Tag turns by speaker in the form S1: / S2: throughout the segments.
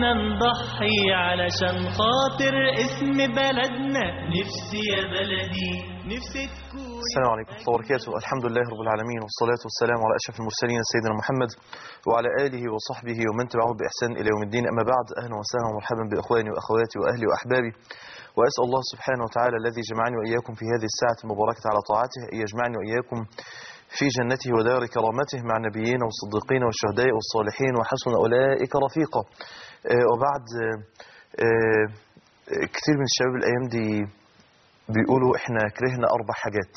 S1: احنا نضحي علشان خاطر اسم بلدنا نفسي يا بلدي نفسي تكون
S2: السلام عليكم ورحمة الله وبركاته الحمد لله رب العالمين والصلاة والسلام على أشرف المرسلين سيدنا محمد وعلى آله وصحبه ومن تبعه بإحسان إلى يوم الدين أما بعد أهلا وسهلا ومرحبا بإخواني وأخواتي وأهلي وأحبابي وأسأل الله سبحانه وتعالى الذي جمعني وإياكم في هذه الساعة المباركة على طاعته أن يجمعني وإياكم في جنته ودار كرامته مع النبيين والصديقين والشهداء والصالحين وحسن أولئك رفيقا آه، وبعد آه، آه، كثير من الشباب الأيام دي بيقولوا إحنا كرهنا أربع حاجات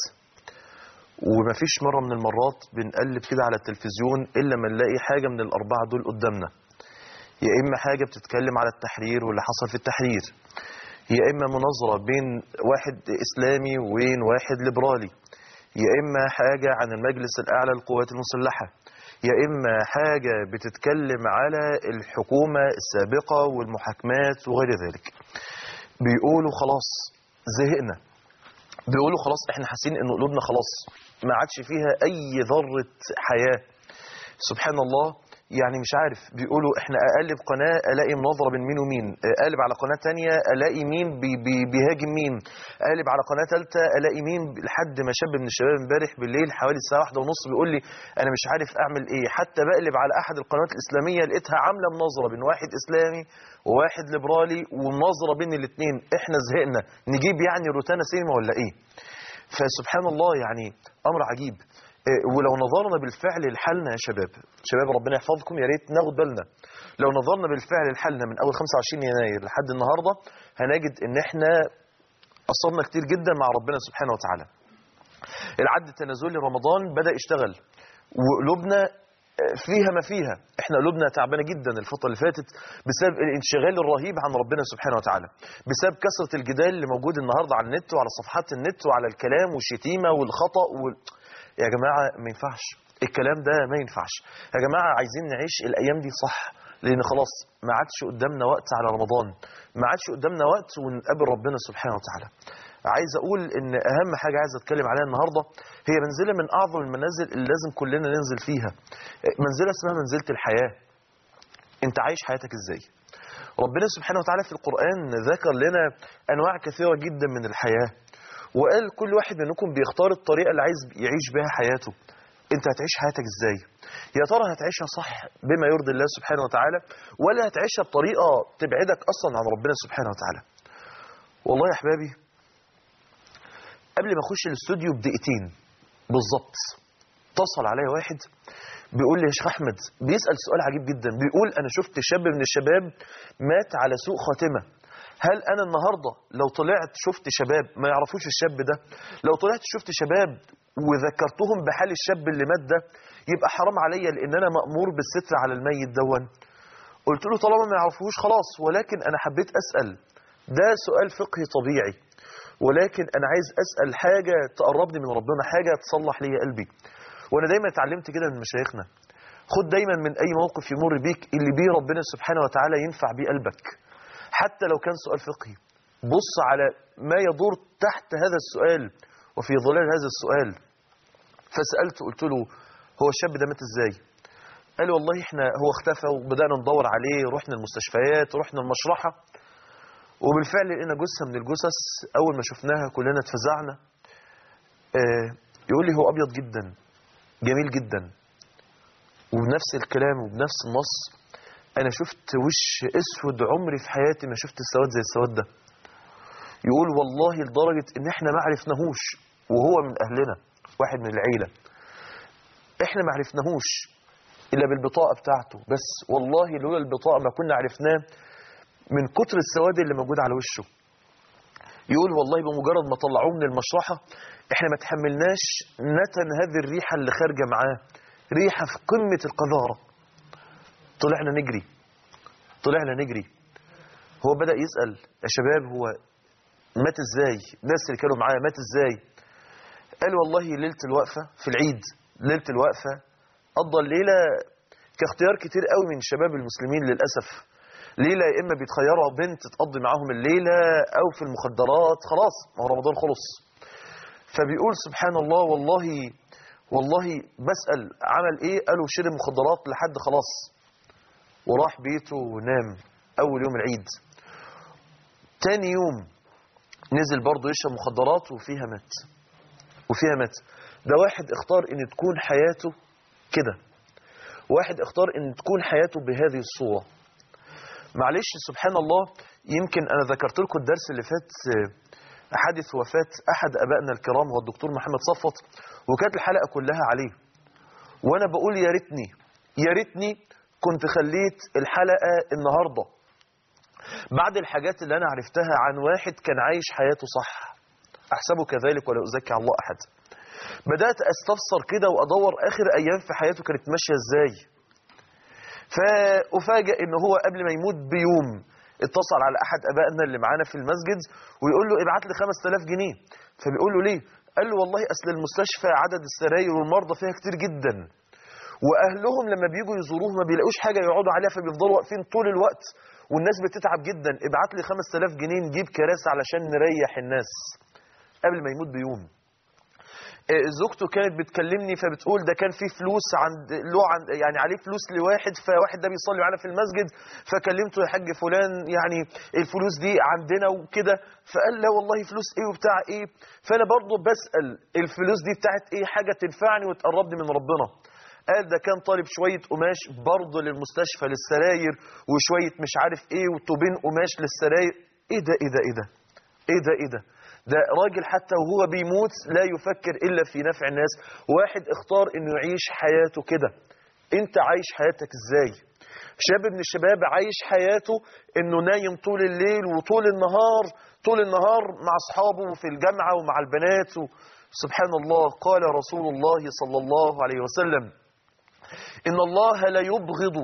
S2: وما فيش مرة من المرات بنقلب كده على التلفزيون إلا ما نلاقي حاجة من الأربعة دول قدامنا يا إما حاجة بتتكلم على التحرير واللي حصل في التحرير يا إما مناظرة بين واحد إسلامي وبين واحد ليبرالي يا إما حاجة عن المجلس الأعلى للقوات المسلحة يا إما حاجة بتتكلم على الحكومة السابقة والمحاكمات وغير ذلك بيقولوا خلاص زهقنا بيقولوا خلاص احنا حاسين ان قلوبنا خلاص ما عادش فيها اي ذرة حياة سبحان الله يعني مش عارف بيقولوا احنا اقلب قناة الاقي مناظرة بين مين ومين اقلب على قناة تانية الاقي مين بي بي بيهاجم مين اقلب على قناة تالتة الاقي مين لحد ما شاب من الشباب امبارح بالليل حوالي الساعة واحدة ونص بيقول لي انا مش عارف اعمل ايه حتى بقلب على احد القنوات الاسلامية لقيتها عاملة مناظرة بين واحد اسلامي وواحد ليبرالي ومناظرة بين الاثنين احنا زهقنا نجيب يعني روتانا سينما ولا ايه فسبحان الله يعني امر عجيب إيه، ولو نظرنا بالفعل لحالنا يا شباب شباب ربنا يحفظكم يا ريت ناخد بالنا لو نظرنا بالفعل لحالنا من اول 25 يناير لحد النهارده هنجد ان احنا قصرنا كتير جدا مع ربنا سبحانه وتعالى العد التنازلي رمضان بدا يشتغل وقلوبنا فيها ما فيها احنا قلوبنا تعبانه جدا الفتره اللي فاتت بسبب الانشغال الرهيب عن ربنا سبحانه وتعالى بسبب كثره الجدال اللي موجود النهارده على النت وعلى صفحات النت وعلى الكلام والشتيمه والخطا وال... يا جماعه ما ينفعش الكلام ده ما ينفعش يا جماعه عايزين نعيش الايام دي صح لان خلاص ما عادش قدامنا وقت على رمضان ما عادش قدامنا وقت ونقابل ربنا سبحانه وتعالى عايز اقول ان اهم حاجه عايز اتكلم عليها النهارده هي منزله من اعظم المنازل اللي لازم كلنا ننزل فيها منزله اسمها منزله الحياه انت عايش حياتك ازاي ربنا سبحانه وتعالى في القران ذكر لنا انواع كثيره جدا من الحياه وقال كل واحد منكم بيختار الطريقه اللي عايز يعيش بها حياته انت هتعيش حياتك ازاي يا ترى هتعيشها صح بما يرضي الله سبحانه وتعالى ولا هتعيشها بطريقه تبعدك اصلا عن ربنا سبحانه وتعالى والله يا احبابي قبل ما اخش الاستوديو بدقيقتين بالظبط اتصل عليا واحد بيقول لي يا شيخ احمد بيسال سؤال عجيب جدا بيقول انا شفت شاب من الشباب مات على سوء خاتمه هل انا النهارده لو طلعت شفت شباب ما يعرفوش الشاب ده لو طلعت شفت شباب وذكرتهم بحال الشاب اللي مات ده يبقى حرام عليا لان انا مامور بالستر على الميت دون قلت له طالما ما يعرفوش خلاص ولكن انا حبيت اسال ده سؤال فقهي طبيعي ولكن انا عايز اسال حاجه تقربني من ربنا حاجه تصلح لي قلبي وانا دايما اتعلمت كده من مشايخنا خد دايما من اي موقف يمر بيك اللي بيه ربنا سبحانه وتعالى ينفع بيه قلبك حتى لو كان سؤال فقهي بص على ما يدور تحت هذا السؤال وفي ظلال هذا السؤال فسالته قلت له هو الشاب ده مات ازاي قال لي والله احنا هو اختفى وبدانا ندور عليه رحنا المستشفيات رحنا المشرحه وبالفعل لقينا جثه من الجثث اول ما شفناها كلنا اتفزعنا آه يقول لي هو ابيض جدا جميل جدا وبنفس الكلام وبنفس النص انا شفت وش اسود عمري في حياتي ما شفت السواد زي السواد ده يقول والله لدرجه ان احنا ما عرفناهوش وهو من اهلنا واحد من العيله احنا ما عرفناهوش الا بالبطاقه بتاعته بس والله لولا البطاقه ما كنا عرفناه من كتر السواد اللي موجود على وشه يقول والله بمجرد ما طلعوه من المشرحة احنا ما تحملناش نتن هذه الريحة اللي خارجة معاه ريحة في قمة القذارة طلعنا نجري طلعنا نجري هو بدأ يسأل يا شباب هو مات ازاي الناس اللي كانوا معاه مات ازاي قال والله ليلة الوقفة في العيد ليلة الوقفة قضى الليلة كاختيار كتير قوي من شباب المسلمين للأسف ليلة يا إما بيتخيروا بنت تقضي معاهم الليلة أو في المخدرات خلاص ما هو رمضان خلص فبيقول سبحان الله والله والله بسأل عمل إيه قالوا شرب مخدرات لحد خلاص وراح بيته ونام اول يوم العيد تاني يوم نزل برضه يشرب مخدرات وفيها مات وفيها مات ده واحد اختار ان تكون حياته كده واحد اختار ان تكون حياته بهذه الصورة معلش سبحان الله يمكن انا ذكرت لكم الدرس اللي فات آه، حادث وفاة احد ابائنا الكرام هو الدكتور محمد صفوت وكانت الحلقة كلها عليه وانا بقول يا ريتني يا ريتني كنت خليت الحلقة النهاردة بعد الحاجات اللي انا عرفتها عن واحد كان عايش حياته صح احسبه كذلك ولا ازكي على الله احد بدات استفسر كده وادور اخر ايام في حياته كانت ماشيه ازاي فافاجئ ان هو قبل ما يموت بيوم اتصل على احد ابائنا اللي معانا في المسجد ويقول له ابعت لي 5000 جنيه فبيقول له ليه قال له والله اصل المستشفى عدد السراير والمرضى فيها كتير جدا واهلهم لما بييجوا يزوروه ما بيلاقوش حاجه يقعدوا عليها فبيفضلوا واقفين طول الوقت والناس بتتعب جدا ابعت لي 5000 جنيه نجيب كراسي علشان نريح الناس قبل ما يموت بيوم آه، زوجته كانت بتكلمني فبتقول ده كان في فلوس عند له عند يعني عليه فلوس لواحد فواحد ده بيصلي معانا في المسجد فكلمته يا حاج فلان يعني الفلوس دي عندنا وكده فقال لا والله فلوس ايه وبتاع ايه فانا برضه بسال الفلوس دي بتاعت ايه حاجه تنفعني وتقربني من ربنا قال ده كان طالب شوية قماش برضه للمستشفى للسراير وشوية مش عارف ايه وطوبين قماش للسراير ايه ده ايه ده ايه ده ايه ده ايه ده ده راجل حتى وهو بيموت لا يفكر الا في نفع الناس واحد اختار انه يعيش حياته كده انت عايش حياتك ازاي شاب من الشباب عايش حياته انه نايم طول الليل وطول النهار طول النهار مع اصحابه في الجامعه ومع البنات و... سبحان الله قال رسول الله صلى الله عليه وسلم إن الله لا يبغض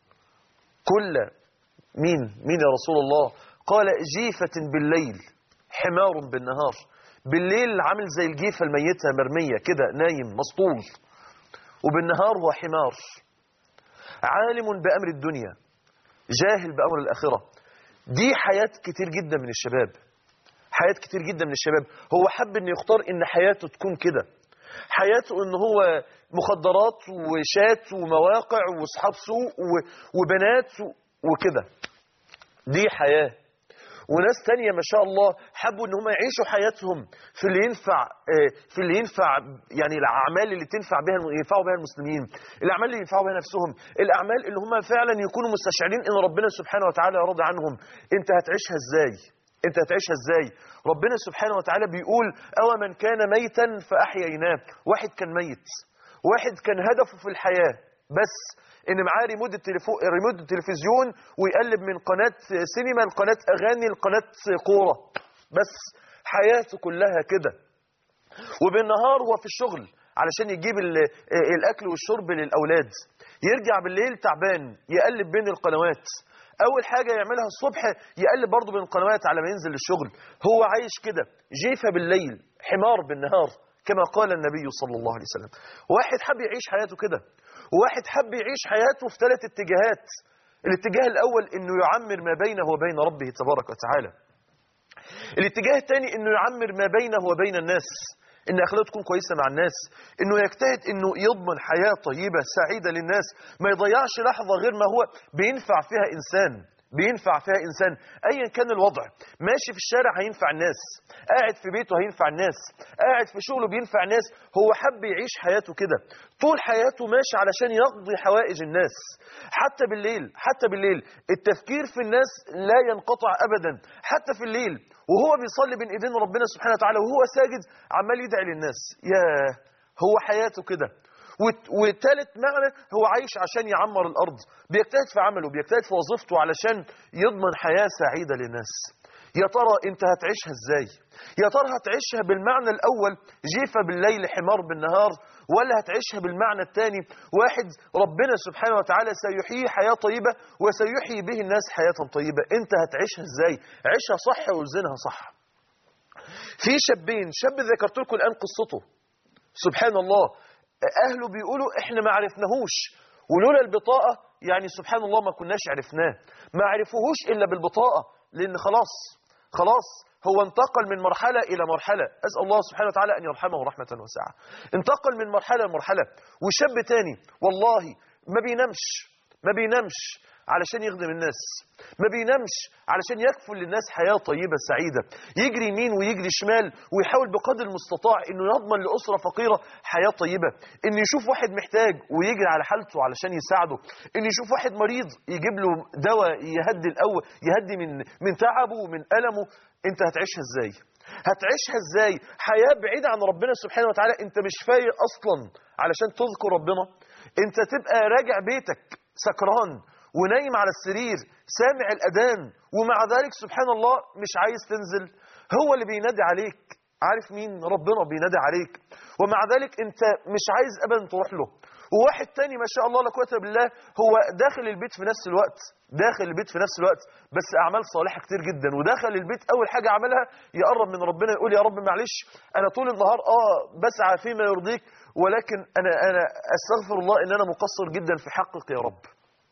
S2: كل مين مين يا رسول الله قال جيفة بالليل حمار بالنهار بالليل عامل زي الجيفة الميتة مرمية كده نايم مسطول وبالنهار هو حمار عالم بأمر الدنيا جاهل بأمر الآخرة دي حياة كتير جدا من الشباب حياة كتير جدا من الشباب هو حب ان يختار ان حياته تكون كده حياته ان هو مخدرات وشات ومواقع واصحاب سوق و- وبنات و- وكده دي حياة وناس تانية ما شاء الله حبوا ان هم يعيشوا حياتهم في اللي ينفع آه، في اللي ينفع يعني الاعمال اللي تنفع بها ينفعوا بها المسلمين الاعمال اللي ينفعوا بها نفسهم الاعمال اللي هم فعلا يكونوا مستشعرين ان ربنا سبحانه وتعالى راضي عنهم انت هتعيشها ازاي انت هتعيشها ازاي ربنا سبحانه وتعالى بيقول او من كان ميتا فاحييناه واحد كان ميت واحد كان هدفه في الحياة بس ان معاه ريموت التليفون ريموت التلفزيون ويقلب من قناة سينما لقناة اغاني لقناة كورة بس حياته كلها كده وبالنهار هو في الشغل علشان يجيب ال- الاكل والشرب للاولاد يرجع بالليل تعبان يقلب بين القنوات اول حاجه يعملها الصبح يقلب برضه بين القنوات على ما ينزل الشغل هو عايش كده جيفه بالليل حمار بالنهار كما قال النبي صلى الله عليه وسلم واحد حب يعيش حياته كده وواحد حب يعيش حياته في ثلاث اتجاهات الاتجاه الاول انه يعمر ما بينه وبين ربه تبارك وتعالى الاتجاه الثاني انه يعمر ما بينه وبين الناس ان اخلاقه تكون كويسه مع الناس انه يجتهد انه يضمن حياه طيبه سعيده للناس ما يضيعش لحظه غير ما هو بينفع فيها انسان بينفع فيها انسان ايا كان الوضع ماشي في الشارع هينفع الناس قاعد في بيته هينفع الناس قاعد في شغله بينفع الناس هو حب يعيش حياته كده طول حياته ماشي علشان يقضي حوائج الناس حتى بالليل حتى بالليل التفكير في الناس لا ينقطع ابدا حتى في الليل وهو بيصلي بين ايدين ربنا سبحانه وتعالى وهو ساجد عمال يدعي للناس ياه هو حياته كده وت- وتالت معنى هو عايش عشان يعمر الارض بيجتهد في عمله بيجتهد في وظيفته علشان يضمن حياه سعيده للناس يا ترى انت هتعيشها ازاي يا ترى هتعيشها بالمعنى الاول جيفه بالليل حمار بالنهار ولا هتعيشها بالمعنى الثاني واحد ربنا سبحانه وتعالى سيحيي حياه طيبه وسيحيي به الناس حياه طيبه انت هتعيشها ازاي عيشها صح وزنها صح في شابين شاب ذكرت لكم الان قصته سبحان الله اهله بيقولوا احنا ما عرفناهوش ولولا البطاقه يعني سبحان الله ما كناش عرفناه ما عرفوهوش الا بالبطاقه لان خلاص خلاص هو انتقل من مرحله الى مرحله اسال الله سبحانه وتعالى ان يرحمه رحمه واسعه انتقل من مرحله لمرحله وشاب تاني والله ما بينامش ما بينامش علشان يخدم الناس ما بينامش علشان يكفل للناس حياة طيبة سعيدة يجري يمين ويجري شمال ويحاول بقدر المستطاع انه يضمن لأسرة فقيرة حياة طيبة انه يشوف واحد محتاج ويجري على حالته علشان يساعده انه يشوف واحد مريض يجيب له دواء يهدي الأول يهدي من من تعبه ومن ألمه انت هتعيشها ازاي هتعيشها ازاي حياة بعيدة عن ربنا سبحانه وتعالى انت مش فايق اصلا علشان تذكر ربنا انت تبقى راجع بيتك سكران ونايم على السرير سامع الأذان ومع ذلك سبحان الله مش عايز تنزل هو اللي بينادي عليك عارف مين ربنا بينادي عليك ومع ذلك انت مش عايز ابدا تروح له وواحد تاني ما شاء الله لا قوه الا بالله هو داخل البيت في نفس الوقت داخل البيت في نفس الوقت بس اعمال صالحه كتير جدا وداخل البيت اول حاجه عملها يقرب من ربنا يقول يا رب معلش انا طول النهار اه بسعى فيما يرضيك ولكن انا انا استغفر الله ان انا مقصر جدا في حقك يا رب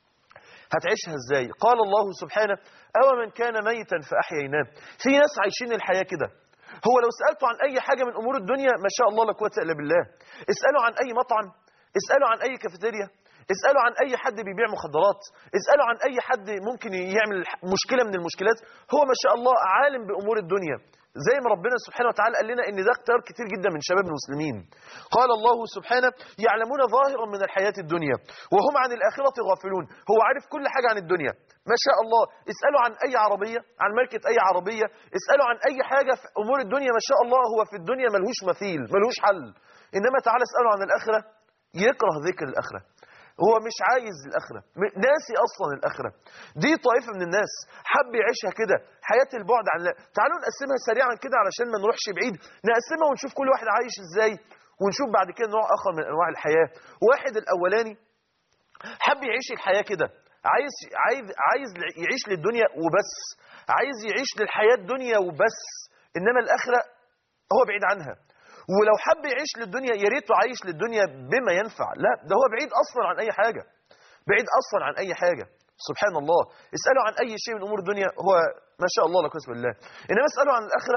S2: هتعيشها ازاي قال الله سبحانه او من كان ميتا فاحييناه في ناس عايشين الحياه كده هو لو سالته عن اي حاجه من امور الدنيا ما شاء الله لا قوه الا بالله اسالوا عن اي مطعم اسالوا عن اي كافيتيريا اسالوا عن اي حد بيبيع مخدرات اسالوا عن اي حد ممكن يعمل مشكله من المشكلات هو ما شاء الله عالم بامور الدنيا زي ما ربنا سبحانه وتعالى قال لنا ان ده اختيار كتير جدا من شباب المسلمين قال الله سبحانه يعلمون ظاهرا من الحياة الدنيا وهم عن الآخرة غافلون هو عارف كل حاجة عن الدنيا ما شاء الله اسألوا عن أي عربية عن ماركة أي عربية اسألوا عن أي حاجة في أمور الدنيا ما شاء الله هو في الدنيا ملهوش مثيل ملهوش حل إنما تعالى اسألوا عن الآخرة يكره ذكر الآخرة هو مش عايز الآخرة م- ناسي أصلا الآخرة دي طائفة من الناس حب يعيشها كده حياة البعد عن الله تعالوا نقسمها سريعا كده علشان ما نروحش بعيد نقسمها ونشوف كل واحد عايش ازاي ونشوف بعد كده نوع آخر من أنواع الحياة واحد الأولاني حب يعيش الحياة كده عايز عايز عايز يعيش للدنيا وبس عايز يعيش للحياة الدنيا وبس إنما الآخرة هو بعيد عنها ولو حب يعيش للدنيا يا ريته عايش للدنيا بما ينفع لا ده هو بعيد اصلا عن اي حاجه بعيد اصلا عن اي حاجه سبحان الله اسالوا عن اي شيء من امور الدنيا هو ما شاء الله لا قوه الا بالله انما اسالوا عن الاخره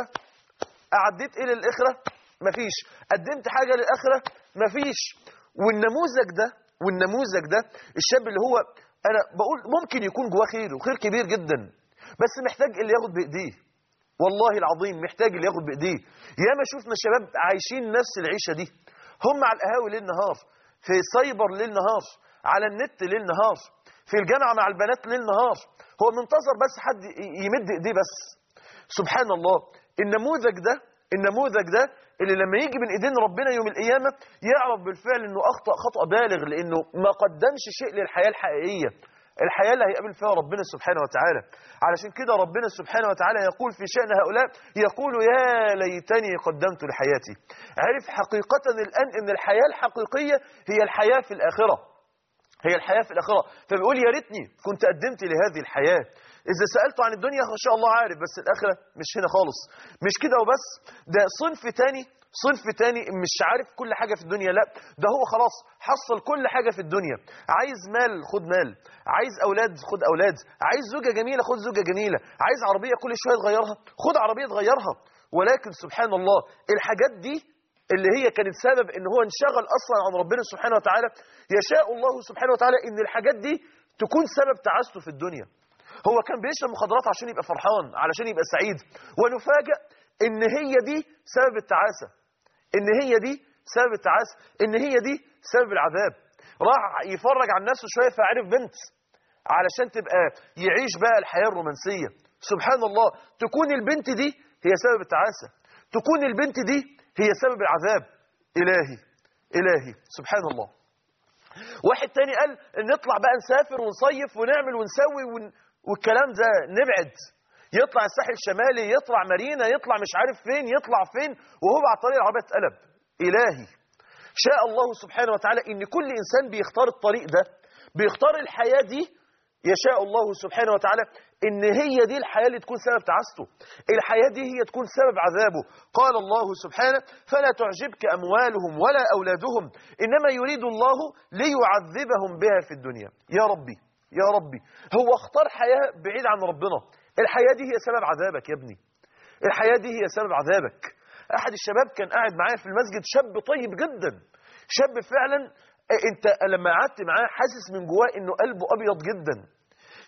S2: اعديت ايه للاخره مفيش قدمت حاجه للاخره مفيش والنموذج ده والنموذج ده الشاب اللي هو انا بقول ممكن يكون جواه خير وخير كبير جدا بس محتاج اللي ياخد بايديه والله العظيم محتاج اللي ياخد بايديه ياما شفنا شباب عايشين نفس العيشه دي هم على القهاوي ليل نهار في سايبر ليل نهار على النت ليل نهار في الجامعه مع البنات ليل نهار هو منتظر بس حد ي- يمد ايديه بس سبحان الله النموذج ده النموذج ده اللي لما يجي من ايدين ربنا يوم القيامه يعرف بالفعل انه اخطا خطا بالغ لانه ما قدمش شيء للحياه الحقيقيه الحياة اللي هيقابل فيها ربنا سبحانه وتعالى علشان كده ربنا سبحانه وتعالى يقول في شأن هؤلاء يقول يا ليتني قدمت لحياتي عرف حقيقة الآن أن الحياة الحقيقية هي الحياة في الآخرة هي الحياة في الآخرة فبيقول يا ريتني كنت قدمت لهذه الحياة إذا سألته عن الدنيا إن شاء الله عارف بس الآخرة مش هنا خالص مش كده وبس ده صنف تاني صنف تاني مش عارف كل حاجة في الدنيا لا ده هو خلاص حصل كل حاجة في الدنيا عايز مال خد مال عايز أولاد خد أولاد عايز زوجة جميلة خد زوجة جميلة عايز عربية كل شوية تغيرها خد عربية تغيرها ولكن سبحان الله الحاجات دي اللي هي كانت سبب ان هو انشغل اصلا عن ربنا سبحانه وتعالى يشاء الله سبحانه وتعالى ان الحاجات دي تكون سبب تعاسته في الدنيا هو كان بيشرب مخدرات عشان يبقى فرحان علشان يبقى سعيد ونفاجئ ان هي دي سبب التعاسه ان هي دي سبب التعاسه ان هي دي سبب العذاب راح يفرج عن نفسه شويه فعرف بنت علشان تبقى يعيش بقى الحياه الرومانسيه سبحان الله تكون البنت دي هي سبب التعاسه تكون البنت دي هي سبب العذاب الهي الهي سبحان الله واحد تاني قال نطلع بقى نسافر ونصيف ونعمل ونسوي ون... والكلام ده نبعد يطلع الساحل الشمالي يطلع مارينا يطلع مش عارف فين يطلع فين وهو على طريق العربية اتقلب إلهي شاء الله سبحانه وتعالى إن كل إنسان بيختار الطريق ده بيختار الحياة دي يشاء الله سبحانه وتعالى إن هي دي الحياة اللي تكون سبب تعاسته الحياة دي هي تكون سبب عذابه قال الله سبحانه فلا تعجبك أموالهم ولا أولادهم إنما يريد الله ليعذبهم بها في الدنيا يا ربي يا ربي هو اختار حياة بعيد عن ربنا الحياة دي هي سبب عذابك يا ابني الحياة دي هي سبب عذابك أحد الشباب كان قاعد معايا في المسجد شاب طيب جدا شاب فعلا انت لما قعدت معاه حاسس من جواه انه قلبه ابيض جدا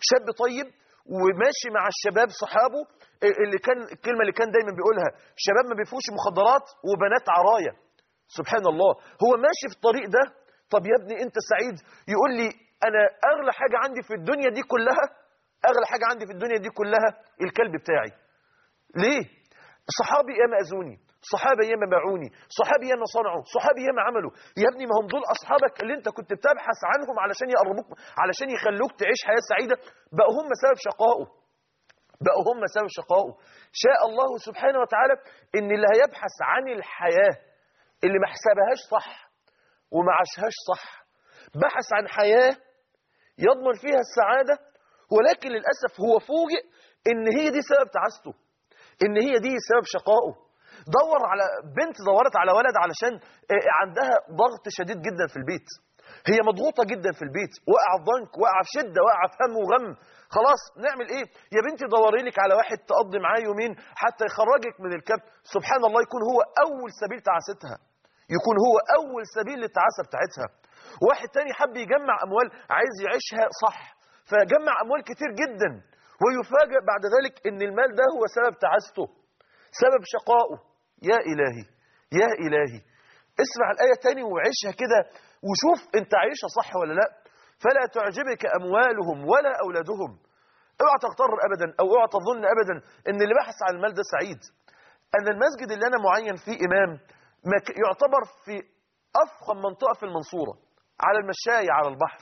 S3: شاب طيب وماشي مع الشباب صحابه اللي كان الكلمة اللي كان دايما بيقولها شباب ما بيفوش مخدرات وبنات عراية سبحان الله هو ماشي في الطريق ده طب يا ابني انت سعيد يقول لي انا اغلى حاجة عندي في الدنيا دي كلها اغلى حاجة عندي في الدنيا دي كلها الكلب بتاعي ليه صحابي ياما اذوني صحابي ياما باعوني صحابي ياما صنعوا صحابي ياما عملوا يا ابني ما هم دول اصحابك اللي انت كنت بتبحث عنهم علشان يقربوك علشان يخلوك تعيش حياة سعيدة بقوا هم سبب شقائه بقوا هم سبب شقائه شاء الله سبحانه وتعالى ان اللي هيبحث عن الحياة اللي ما حسبهاش صح وما عاشهاش صح بحث عن حياة يضمن فيها السعادة ولكن للأسف هو فوجئ ان هي دي سبب تعاسته ان هي دي سبب شقائه دور على بنت دورت على ولد علشان آه، عندها ضغط شديد جدا في البيت هي مضغوطة جدا في البيت واقعة في ضنك واقعة في شدة واقعة في هم وغم خلاص نعمل ايه يا بنتي دوري لك على واحد تقضي معاه يومين حتى يخرجك من الكبت سبحان الله يكون هو اول سبيل تعاستها يكون هو اول سبيل للتعاسة بتاعتها واحد تاني حب يجمع اموال عايز يعيشها صح فجمع اموال كتير جدا ويفاجئ بعد ذلك ان المال ده هو سبب تعاسته سبب شقائه يا إلهي يا إلهي اسمع الآية تاني وعيشها كده وشوف انت عايشها صح ولا لا فلا تعجبك أموالهم ولا أولادهم اوعى تغتر أبدا أو اوعى تظن أبدا ان اللي بحث عن المال ده سعيد أن المسجد اللي أنا معين فيه إمام مك- يعتبر في أفخم منطقة في المنصورة على المشاية على البحر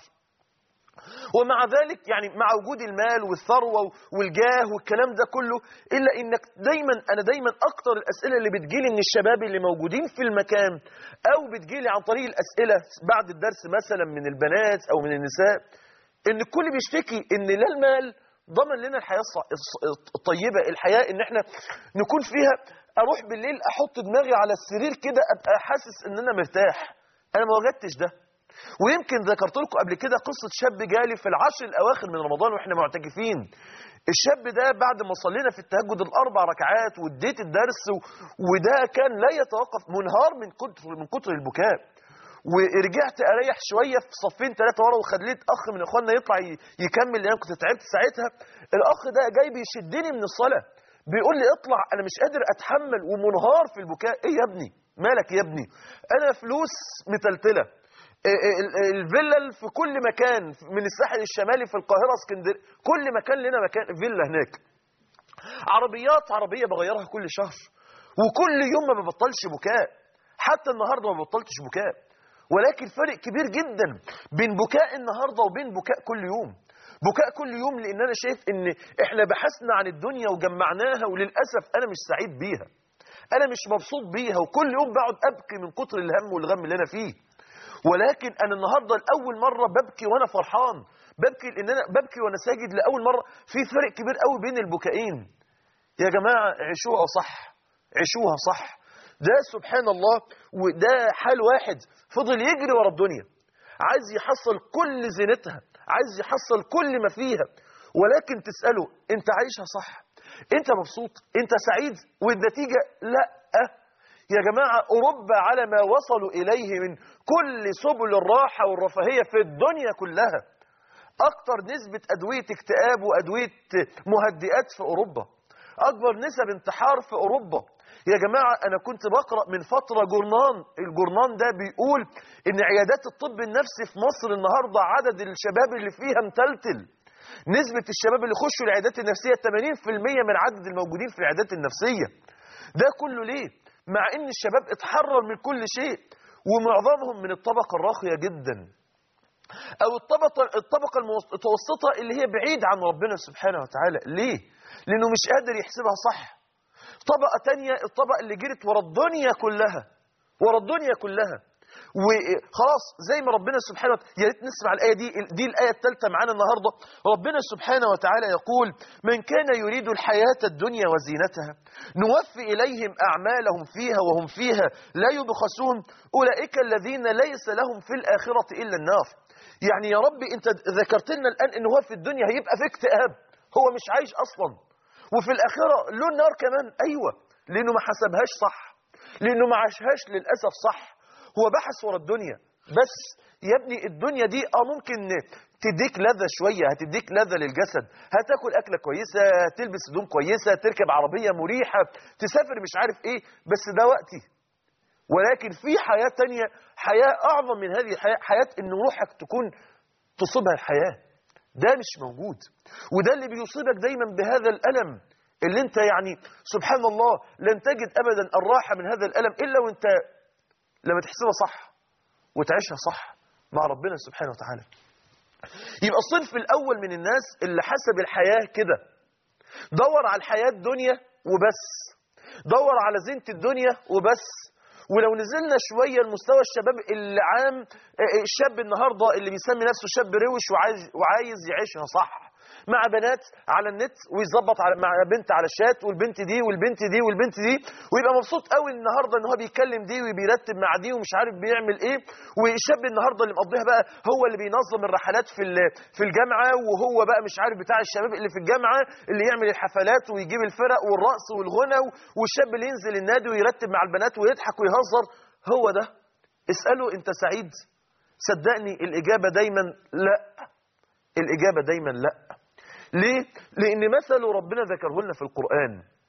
S3: ومع ذلك يعني مع وجود المال والثروة والجاه والكلام ده كله إلا إنك دايما أنا دايما أكتر الأسئلة اللي بتجيلي من الشباب اللي موجودين في المكان أو بتجيلي عن طريق الأسئلة بعد الدرس مثلا من البنات أو من النساء إن الكل بيشتكي إن لا المال ضمن لنا الحياة الص- الص- الطيبة الحياة إن إحنا نكون فيها أروح بالليل أحط دماغي على السرير كده أبقى حاسس إن أنا مرتاح أنا ما وجدتش ده ويمكن ذكرت لكم قبل كده قصة شاب جالي في العشر الأواخر من رمضان وإحنا معتكفين الشاب ده بعد ما صلينا في التهجد الأربع ركعات واديت الدرس و- وده كان لا يتوقف منهار من كتر من كتر البكاء ورجعت اريح شويه في صفين ثلاثه ورا وخليت اخ من اخواننا يطلع ي- يكمل لان كنت تعبت ساعتها الاخ ده جاي بيشدني من الصلاه بيقول لي اطلع انا مش قادر اتحمل ومنهار في البكاء ايه يا ابني مالك يا ابني انا فلوس متلتله ال- ال- الفيلا في كل مكان من الساحل الشمالي في القاهره اسكندريه كل مكان لنا مكان فيلا هناك عربيات عربيه بغيرها كل شهر وكل يوم ما ببطلش بكاء حتى النهارده ما ببطلتش بكاء ولكن فرق كبير جدا بين بكاء النهارده وبين بكاء كل يوم بكاء كل يوم لان انا شايف ان احنا بحثنا عن الدنيا وجمعناها وللاسف انا مش سعيد بيها انا مش مبسوط بيها وكل يوم بقعد ابكي من كتر الهم والغم اللي انا فيه ولكن انا النهارده لاول مره ببكي وانا فرحان ببكي لان انا ببكي وانا ساجد لاول مره في فرق كبير قوي بين البكائين يا جماعه عيشوها صح عيشوها صح ده سبحان الله وده حال واحد فضل يجري ورا الدنيا عايز يحصل كل زينتها عايز يحصل كل ما فيها ولكن تسأله انت عايشها صح انت مبسوط انت سعيد والنتيجة لا يا جماعة أوروبا على ما وصلوا إليه من كل سبل الراحة والرفاهية في الدنيا كلها أكتر نسبة أدوية اكتئاب وأدوية مهدئات في أوروبا أكبر نسب انتحار في أوروبا يا جماعة أنا كنت بقرأ من فترة جورنان الجورنان ده بيقول إن عيادات الطب النفسي في مصر النهاردة عدد الشباب اللي فيها متلتل نسبة الشباب اللي يخشوا العيادات النفسية 80% من عدد الموجودين في العيادات النفسية ده كله ليه؟ مع إن الشباب اتحرر من كل شيء ومعظمهم من الطبقة الراقية جدا أو الطبقة الطبقة المتوسطة اللي هي بعيد عن ربنا سبحانه وتعالى ليه؟ لأنه مش قادر يحسبها صح طبقة تانية الطبقة اللي جرت ورا الدنيا كلها ورا الدنيا كلها وخلاص زي ما ربنا سبحانه وتعالى يا ريت نسمع الآية دي دي الآية الثالثة معانا النهاردة ربنا سبحانه وتعالى يقول من كان يريد الحياة الدنيا وزينتها نوفي إليهم أعمالهم فيها وهم فيها لا يبخسون أولئك الذين ليس لهم في الآخرة إلا النار يعني يا ربي أنت ذكرت لنا الآن إن هو في الدنيا هيبقى في اكتئاب هو مش عايش أصلا وفي الآخرة له النار كمان أيوة لأنه ما حسبهاش صح لأنه ما عاشهاش للأسف صح هو بحث ورا الدنيا بس يا ابني الدنيا دي اه ممكن تديك لذة شوية هتديك لذة للجسد هتاكل أكلة كويسة تلبس هدوم كويسة تركب عربية مريحة تسافر مش عارف ايه بس ده وقتي ولكن في حياة تانية حياة أعظم من هذه الحياة حياة إن روحك تكون تصيبها الحياة ده مش موجود وده اللي بيصيبك دايما بهذا الألم اللي انت يعني سبحان الله لن تجد أبدا الراحة من هذا الألم إلا وانت لما تحسبها صح وتعيشها صح مع ربنا سبحانه وتعالى يبقى الصنف الأول من الناس اللي حسب الحياة كده دور على الحياة الدنيا وبس دور على زينة الدنيا وبس ولو نزلنا شوية لمستوى الشباب اللي عام الشاب النهاردة اللي بيسمي نفسه شاب روش وعايز, وعايز يعيشها صح مع بنات على النت ويظبط على مع بنت على الشات والبنت دي والبنت دي والبنت دي ويبقى مبسوط قوي النهارده ان هو بيكلم دي وبيرتب مع دي ومش عارف بيعمل ايه والشاب النهارده اللي مقضيها بقى هو اللي بينظم الرحلات في في الجامعه وهو بقى مش عارف بتاع الشباب اللي في الجامعه اللي يعمل الحفلات ويجيب الفرق والرقص والغنى والشاب اللي ينزل النادي ويرتب مع البنات ويضحك ويهزر هو ده اساله انت سعيد صدقني الاجابه دايما لا الاجابه دايما لا ليه؟ لأن مثل ربنا ذكره لنا في القرآن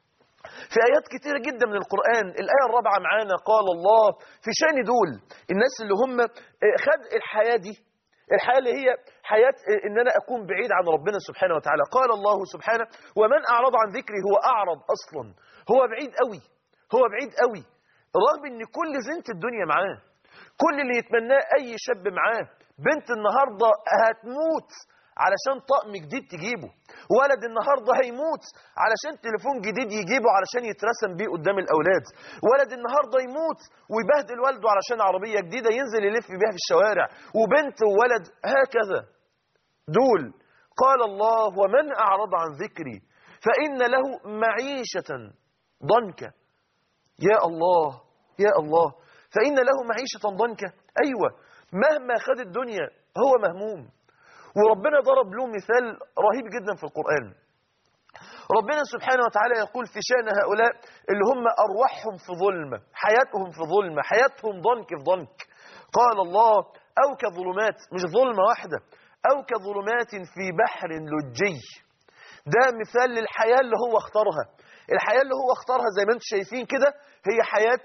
S3: في آيات كتيرة جدا من القرآن الآية الرابعة معانا قال الله في شأن دول الناس اللي هم خد الحياة دي الحياة اللي هي حياة إن أنا أكون بعيد عن ربنا سبحانه وتعالى قال الله سبحانه ومن أعرض عن ذكري هو أعرض أصلا هو بعيد قوي هو بعيد قوي رغم إن كل زينة الدنيا معاه كل اللي يتمناه أي شاب معاه بنت النهاردة هتموت علشان طقم جديد تجيبه ولد النهارده هيموت علشان تليفون جديد يجيبه علشان يترسم بيه قدام الاولاد ولد النهارده يموت ويبهدل والده علشان عربيه جديده ينزل يلف بيها في الشوارع وبنت وولد هكذا دول قال الله ومن اعرض عن ذكري فان له معيشه ضنكا يا الله يا الله فان له معيشه ضنكا ايوه مهما خد الدنيا هو مهموم وربنا ضرب له مثال رهيب جدا في القرآن ربنا سبحانه وتعالى يقول في شأن هؤلاء اللي هم أرواحهم في ظلمة حياتهم في ظلمة حياتهم ضنك في ضنك قال الله أو كظلمات مش ظلمة واحدة أو كظلمات في بحر لجي ده مثال للحياة اللي هو اختارها الحياة اللي هو اختارها زي ما انتم شايفين كده هي حياة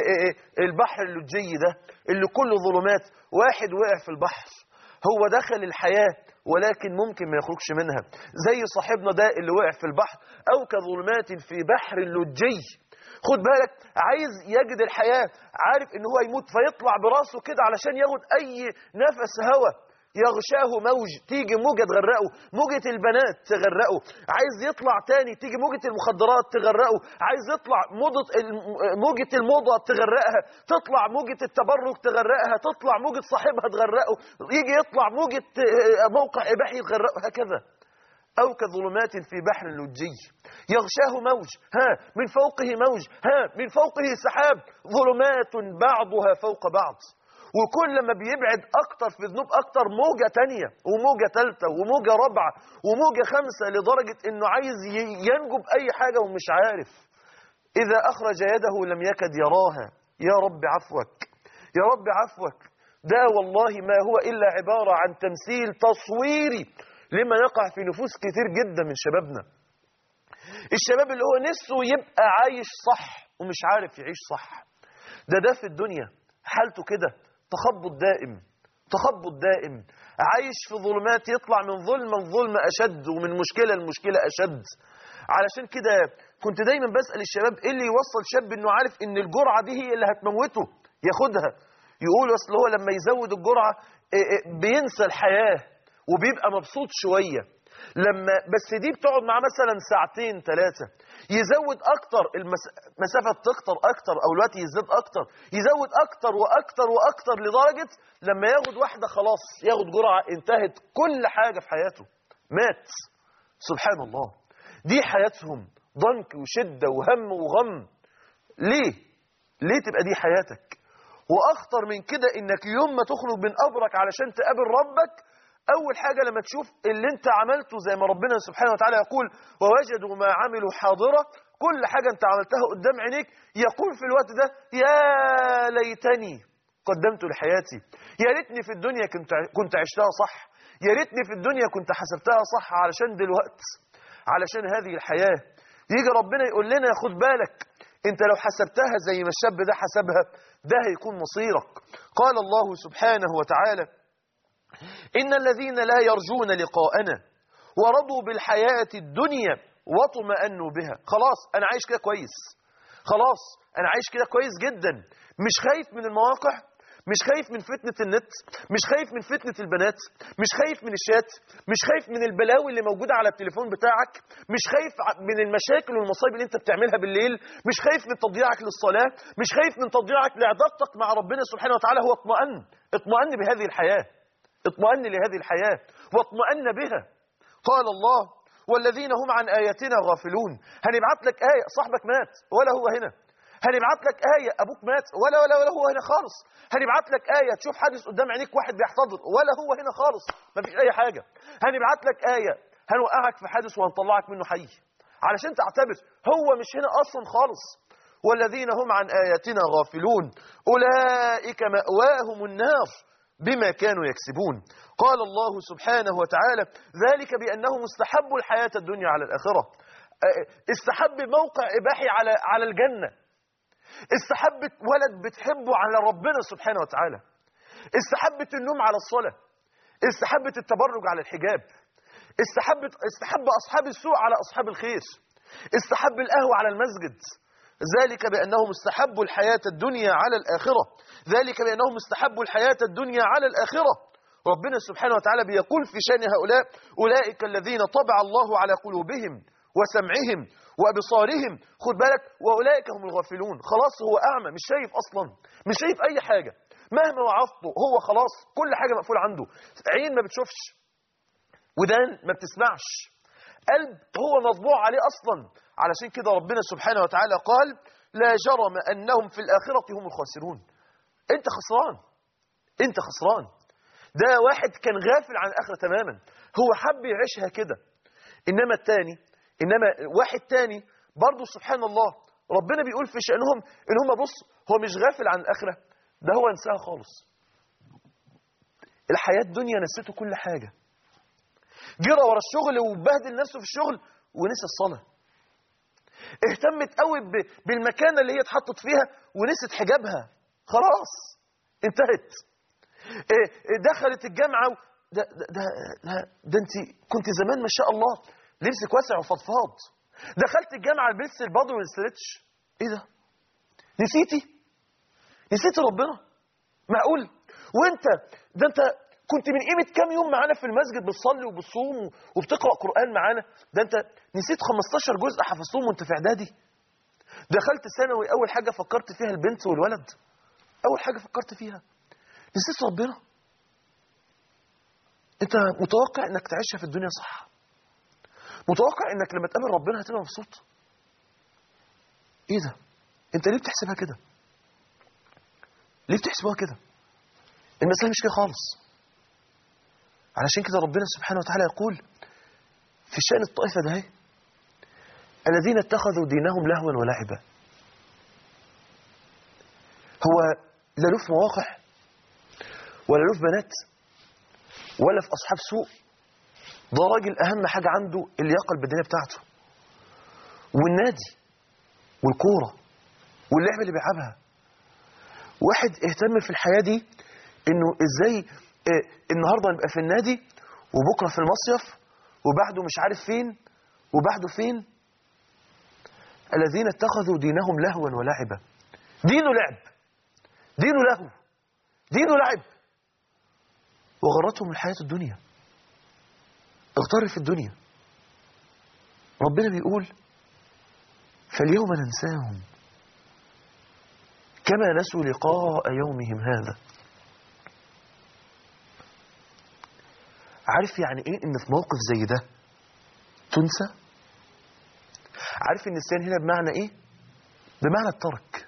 S3: البحر اللجي ده اللي كله ظلمات واحد وقع في البحر هو دخل الحياة ولكن ممكن ما يخرجش منها زي صاحبنا ده اللي وقع في البحر أو كظلمات في بحر لجي خد بالك عايز يجد الحياة عارف ان هو يموت فيطلع براسه كده علشان ياخد اي نفس هوا يغشاه موج تيجي موجة تغرقه موجة البنات تغرقه عايز يطلع تاني تيجي موجة المخدرات تغرقه عايز يطلع موجة موجة الموضة تغرقها تطلع موجة التبرج تغرقها تطلع موجة صاحبها تغرقه يجي يطلع موجة موقع إباحي تغرقه هكذا أو كظلمات في بحر لجي يغشاه موج ها من فوقه موج ها من فوقه سحاب ظلمات بعضها فوق بعض وكل ما بيبعد أكتر في ذنوب أكتر موجة تانية وموجة تالتة وموجة رابعة وموجة خمسة لدرجة إنه عايز ينجو بأي حاجة ومش عارف إذا أخرج يده لم يكد يراها يا رب عفوك يا رب عفوك ده والله ما هو إلا عبارة عن تمثيل تصويري لما يقع في نفوس كتير جدا من شبابنا الشباب اللي هو نفسه يبقى عايش صح ومش عارف يعيش صح ده ده في الدنيا حالته كده تخبط دائم تخبط دائم عايش في ظلمات يطلع من ظلمة لظلمة أشد ومن مشكلة لمشكلة أشد علشان كده كنت دايما بسأل الشباب ايه اللي يوصل شاب انه عارف ان الجرعة دي هي اللي هتموته ياخدها يقول اصل هو لما يزود الجرعة بينسى الحياة وبيبقى مبسوط شوية لما بس دي بتقعد معاه مثلا ساعتين ثلاثة يزود اكتر المسافة تكتر اكتر او الوقت يزداد اكتر يزود اكتر واكتر واكتر لدرجة لما ياخد واحدة خلاص ياخد جرعة انتهت كل حاجة في حياته مات سبحان الله دي حياتهم ضنك وشدة وهم وغم ليه ليه تبقى دي حياتك واخطر من كده انك يوم ما تخرج من قبرك علشان تقابل ربك أول حاجة لما تشوف اللي أنت عملته زي ما ربنا سبحانه وتعالى يقول ووجدوا ما عملوا حاضرة كل حاجة أنت عملتها قدام عينيك يقول في الوقت ده يا ليتني قدمت لحياتي يا ريتني في الدنيا كنت كنت عشتها صح يا ريتني في الدنيا كنت حسبتها صح علشان دلوقتي علشان هذه الحياة يجي ربنا يقول لنا خد بالك انت لو حسبتها زي ما الشاب ده حسبها ده هيكون مصيرك قال الله سبحانه وتعالى إن الذين لا يرجون لقاءنا ورضوا بالحياة الدنيا واطمأنوا بها خلاص أنا عايش كده كويس خلاص أنا عايش كده كويس جدا مش خايف من المواقع مش خايف من فتنة النت مش خايف من فتنة البنات مش خايف من الشات مش خايف من البلاوي اللي موجودة على التليفون بتاعك مش خايف ع- من المشاكل والمصايب اللي انت بتعملها بالليل مش خايف من تضييعك للصلاة مش خايف من تضييعك لعلاقتك مع ربنا سبحانه وتعالى هو اطمئن اطمئن بهذه الحياة اطمئن لهذه الحياة واطمئن بها قال الله والذين هم عن آياتنا غافلون هنبعت لك آية صاحبك مات ولا هو هنا هنبعت لك آية أبوك مات ولا ولا ولا هو هنا خالص هنبعت لك آية تشوف حادث قدام عينيك واحد بيحتضر ولا هو هنا خالص ما فيش أي حاجة هنبعت لك آية هنوقعك في حادث وهنطلعك منه حي علشان تعتبر هو مش هنا أصلا خالص والذين هم عن آياتنا غافلون أولئك مأواهم النار بما كانوا يكسبون قال الله سبحانه وتعالى ذلك بأنهم استحبوا الحياة الدنيا على الآخرة أه، استحب موقع إباحي على على الجنة استحبت ولد بتحبه على ربنا سبحانه وتعالى استحبت النوم على الصلاة استحبت التبرج على الحجاب استحبت استحب أصحاب السوء على أصحاب الخير استحب القهوة على المسجد ذلك بأنهم استحبوا الحياة الدنيا على الآخرة ذلك بأنهم استحبوا الحياة الدنيا على الآخرة ربنا سبحانه وتعالى بيقول في شأن هؤلاء أولئك الذين طبع الله على قلوبهم وسمعهم وأبصارهم خد بالك وأولئك هم الغافلون خلاص هو أعمى مش شايف أصلا مش شايف أي حاجة مهما وعظته هو خلاص كل حاجة مقفول عنده عين ما بتشوفش ودان ما بتسمعش قلب هو مطبوع عليه أصلا علشان كده ربنا سبحانه وتعالى قال لا جرم أنهم في الآخرة هم الخاسرون أنت خسران أنت خسران ده واحد كان غافل عن الآخرة تماما هو حب يعيشها كده إنما التاني إنما واحد تاني برضه سبحان الله ربنا بيقول في شأنهم إن هم بص هو مش غافل عن الآخرة ده هو انساها خالص الحياة الدنيا نسيته كل حاجة جرى ورا الشغل وبهدل نفسه في الشغل ونسي الصلاة اهتمت قوي ب- بالمكانة اللي هي اتحطت فيها ونسيت حجابها خلاص انتهت إيه، إيه، دخلت الجامعة و... ده, ده, ده, ده, ده انت كنت زمان ما شاء الله لبسك واسع وفضفاض دخلت الجامعة لبست البادر والاسترتش ايه ده نسيتي نسيتي ربنا معقول وانت ده انت كنت من قيمة كام يوم معانا في المسجد بتصلي وبتصوم وبتقرأ قرآن معانا ده انت نسيت 15 جزء حفظتهم وانت في اعدادي دخلت ثانوي اول حاجة فكرت فيها البنت والولد اول حاجة فكرت فيها نسيت ربنا انت متوقع انك تعيشها في الدنيا صح متوقع انك لما تقابل ربنا هتبقى مبسوط ايه ده انت ليه بتحسبها كده ليه بتحسبوها كده المسألة مش كده خالص علشان كده ربنا سبحانه وتعالى يقول في شأن الطائفة ده اهي الذين اتخذوا دينهم لهوا ولعبا هو لا له في مواقع ولا له في بنات ولا في أصحاب سوء ده راجل أهم حاجة عنده اللياقة البدنية بتاعته والنادي والكورة واللعبة اللي بيلعبها واحد اهتم في الحياة دي انه ازاي اه النهاردة نبقى في النادي وبكرة في المصيف وبعده مش عارف فين وبعده فين الذين اتخذوا دينهم لهوا ولعبا دينه لعب دينه لهو دينه لعب وغرتهم الحياة الدنيا اغتر في الدنيا ربنا بيقول فاليوم ننساهم كما نسوا لقاء يومهم هذا عارف يعني ايه ان في موقف زي ده تنسى عارف النسيان هنا بمعنى ايه بمعنى الترك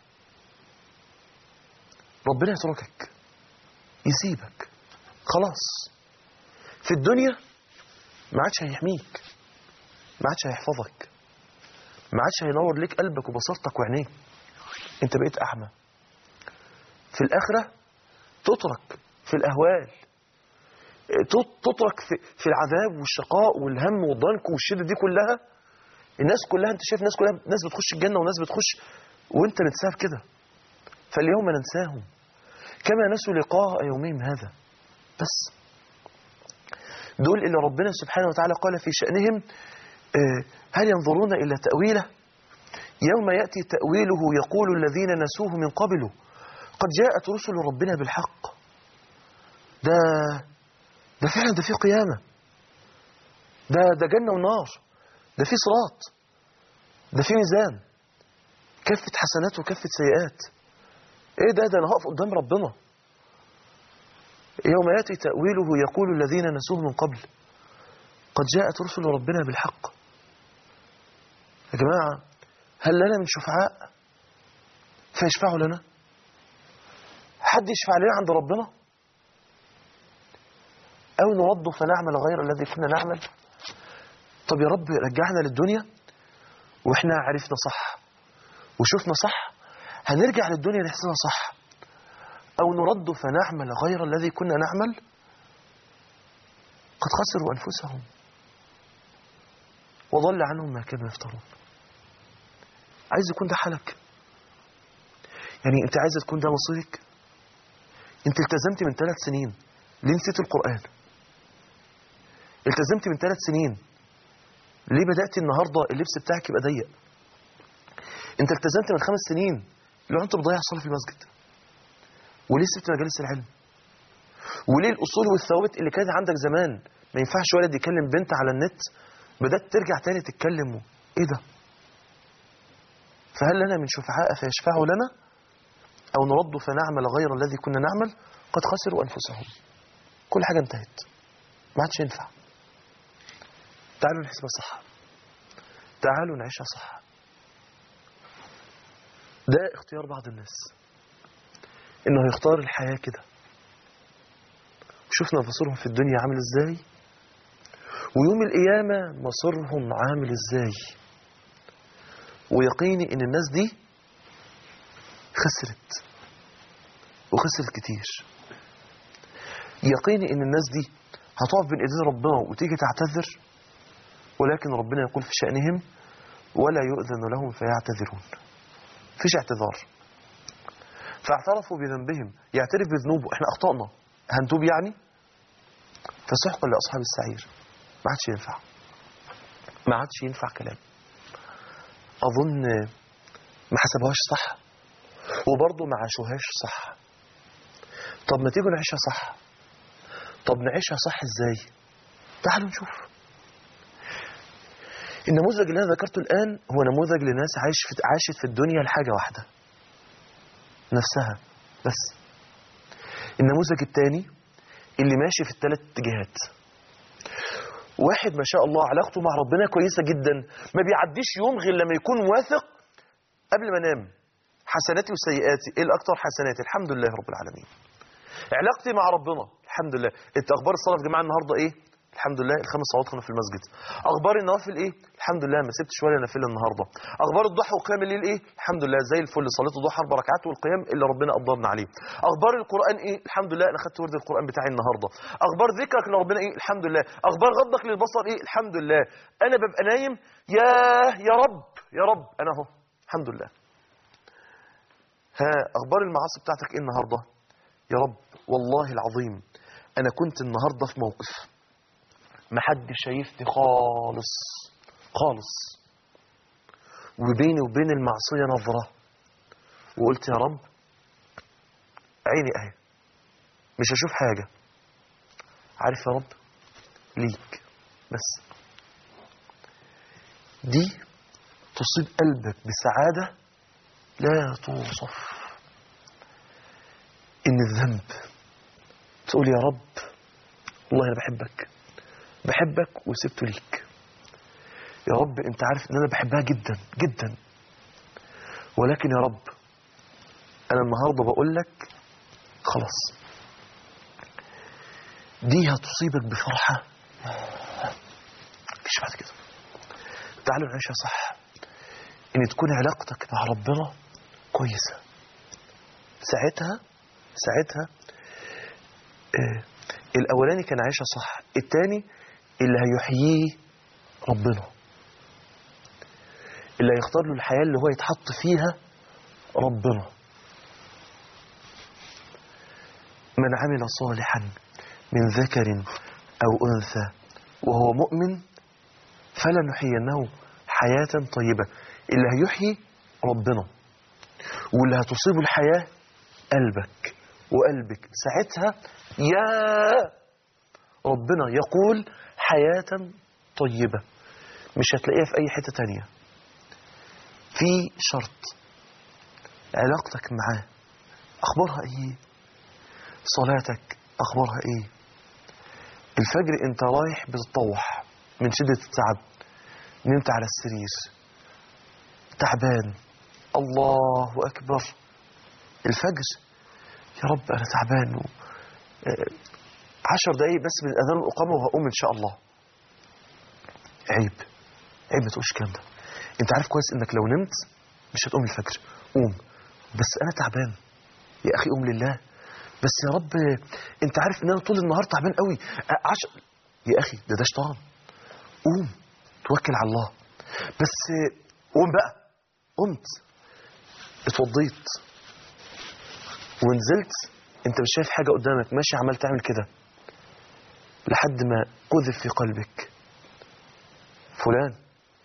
S3: ربنا يتركك يسيبك خلاص في الدنيا ما عادش هيحميك ما عادش هيحفظك ما عادش هينور ليك قلبك وبصيرتك وعينيك انت بقيت اعمى في الاخره تترك في الأهوال تت- تترك في, في العذاب والشقاء والهم والضنك والشدة دي كلها الناس كلها انت شايف الناس كلها ناس بتخش الجنة وناس بتخش وانت متساهل كده فاليوم ننساهم كما نسوا لقاء يومهم هذا بس دول اللي ربنا سبحانه وتعالى قال في شأنهم آه، هل ينظرون إلى تأويله يوم يأتي تأويله يقول الذين نسوه من قبله قد جاءت رسل ربنا بالحق ده ده فعلا ده في قيامة ده ده جنة ونار ده في صراط ده في ميزان كفة حسنات وكفة سيئات ايه ده ده انا هقف قدام ربنا يوم ياتي تأويله يقول الذين نسوه من قبل قد جاءت رسل ربنا بالحق يا جماعة هل لنا من شفعاء فيشفعوا لنا حد يشفع لنا عند ربنا أو نرد فنعمل غير الذي كنا نعمل طب يا رب رجعنا للدنيا وإحنا عرفنا صح وشفنا صح هنرجع للدنيا نحسنها صح أو نرد فنعمل غير الذي كنا نعمل قد خسروا أنفسهم وضل عنهم ما كانوا يفترون عايز يكون ده حالك يعني انت عايز تكون ده مصيرك انت التزمت من ثلاث سنين ليه نسيت القرآن التزمت من ثلاث سنين ليه بدأت النهاردة اللبس بتاعك يبقى ضيق انت التزمت من خمس سنين لو انت بتضيع الصلاة في المسجد وليه سبت مجالس العلم وليه الأصول والثوابت اللي كانت عندك زمان ما ينفعش ولد يكلم بنت على النت بدأت ترجع تاني تتكلم و... ايه ده فهل لنا من شفعاء فيشفعوا لنا أو نرد فنعمل غير الذي كنا نعمل قد خسروا أنفسهم كل حاجة انتهت ما عادش ينفع تعالوا نحسبها صح تعالوا نعيشها صح ده اختيار بعض الناس انه يختار الحياة كده شفنا مصيرهم في الدنيا عامل ازاي ويوم القيامة مصيرهم عامل ازاي ويقيني ان الناس دي خسرت وخسرت كتير يقيني ان الناس دي هتقف بين ايدين ربنا وتيجي تعتذر ولكن ربنا يقول في شأنهم ولا يؤذن لهم فيعتذرون فيش اعتذار فاعترفوا بذنبهم يعترف بذنوبه احنا اخطأنا هنتوب يعني فسحقا لأصحاب السعير ما عادش ينفع ما عادش ينفع كلام أظن ما حسبوهاش صح وبرضه ما عاشوهاش صح طب ما تيجوا نعيشها صح طب نعيشها صح ازاي تعالوا نشوف النموذج اللي انا ذكرته الان هو نموذج لناس عايش في عاشت في الدنيا لحاجه واحده نفسها بس النموذج الثاني اللي ماشي في الثلاث اتجاهات واحد ما شاء الله علاقته مع ربنا كويسه جدا ما بيعديش يوم غير لما يكون واثق قبل ما انام حسناتي وسيئاتي ايه الاكثر حسناتي الحمد لله رب العالمين علاقتي مع ربنا الحمد لله انت اخبار الصلاه يا جماعه النهارده ايه الحمد لله الخمس صلوات كنا في المسجد اخبار النوافل ايه الحمد لله ما سبتش ولا نافله النهارده اخبار الضحى وقيام الليل ايه الحمد لله زي الفل صليت الضحى اربع ركعات والقيام اللي ربنا قدرنا عليه اخبار القران ايه الحمد لله انا خدت ورد القران بتاعي النهارده اخبار ذكرك لربنا ايه الحمد لله اخبار غضك للبصر ايه الحمد لله انا ببقى نايم يا يا رب يا رب انا اهو الحمد لله ها اخبار المعاصي بتاعتك ايه النهارده يا رب والله العظيم انا كنت النهارده في موقف محدش شايفني خالص خالص وبيني وبين المعصية نظرة وقلت يا رب عيني اهي مش هشوف حاجة عارف يا رب ليك بس دي تصيب قلبك بسعادة لا توصف ان الذنب تقول يا رب والله انا بحبك بحبك وسبته ليك يا رب انت عارف ان انا بحبها جدا جدا ولكن يا رب انا النهارده بقول لك خلاص دي هتصيبك بفرحه مفيش بعد كده تعالوا نعيشها صح ان تكون علاقتك مع ربنا كويسه ساعتها ساعتها
S2: آه، الاولاني كان عايشها صح التاني اللي هيحييه ربنا اللي هيختار له الحياه اللي هو يتحط فيها ربنا من عمل صالحا من ذكر او انثى وهو مؤمن فلنحيينه حياه طيبه اللي هيحيي ربنا واللي هتصيبه الحياه قلبك وقلبك ساعتها يا ربنا يقول حياة طيبة مش هتلاقيها في أي حتة تانية في شرط علاقتك معاه أخبارها إيه صلاتك أخبارها إيه الفجر أنت رايح بتطوح من شدة التعب نمت على السرير تعبان الله أكبر الفجر يا رب أنا تعبان و... آه، عشر دقايق بس من أذان الإقامة وهقوم إن شاء الله عيب عيب ما تقولش الكلام ده أنت عارف كويس إنك لو نمت مش هتقوم الفجر قوم بس أنا تعبان يا أخي قوم لله بس يا رب أنت عارف إن أنا طول النهار تعبان قوي آه، عشر يا أخي ده ده شيطان قوم توكل على الله بس آه، قوم بقى قمت اتوضيت ونزلت انت مش شايف حاجة قدامك ماشي عمال تعمل كده لحد ما قذف في قلبك فلان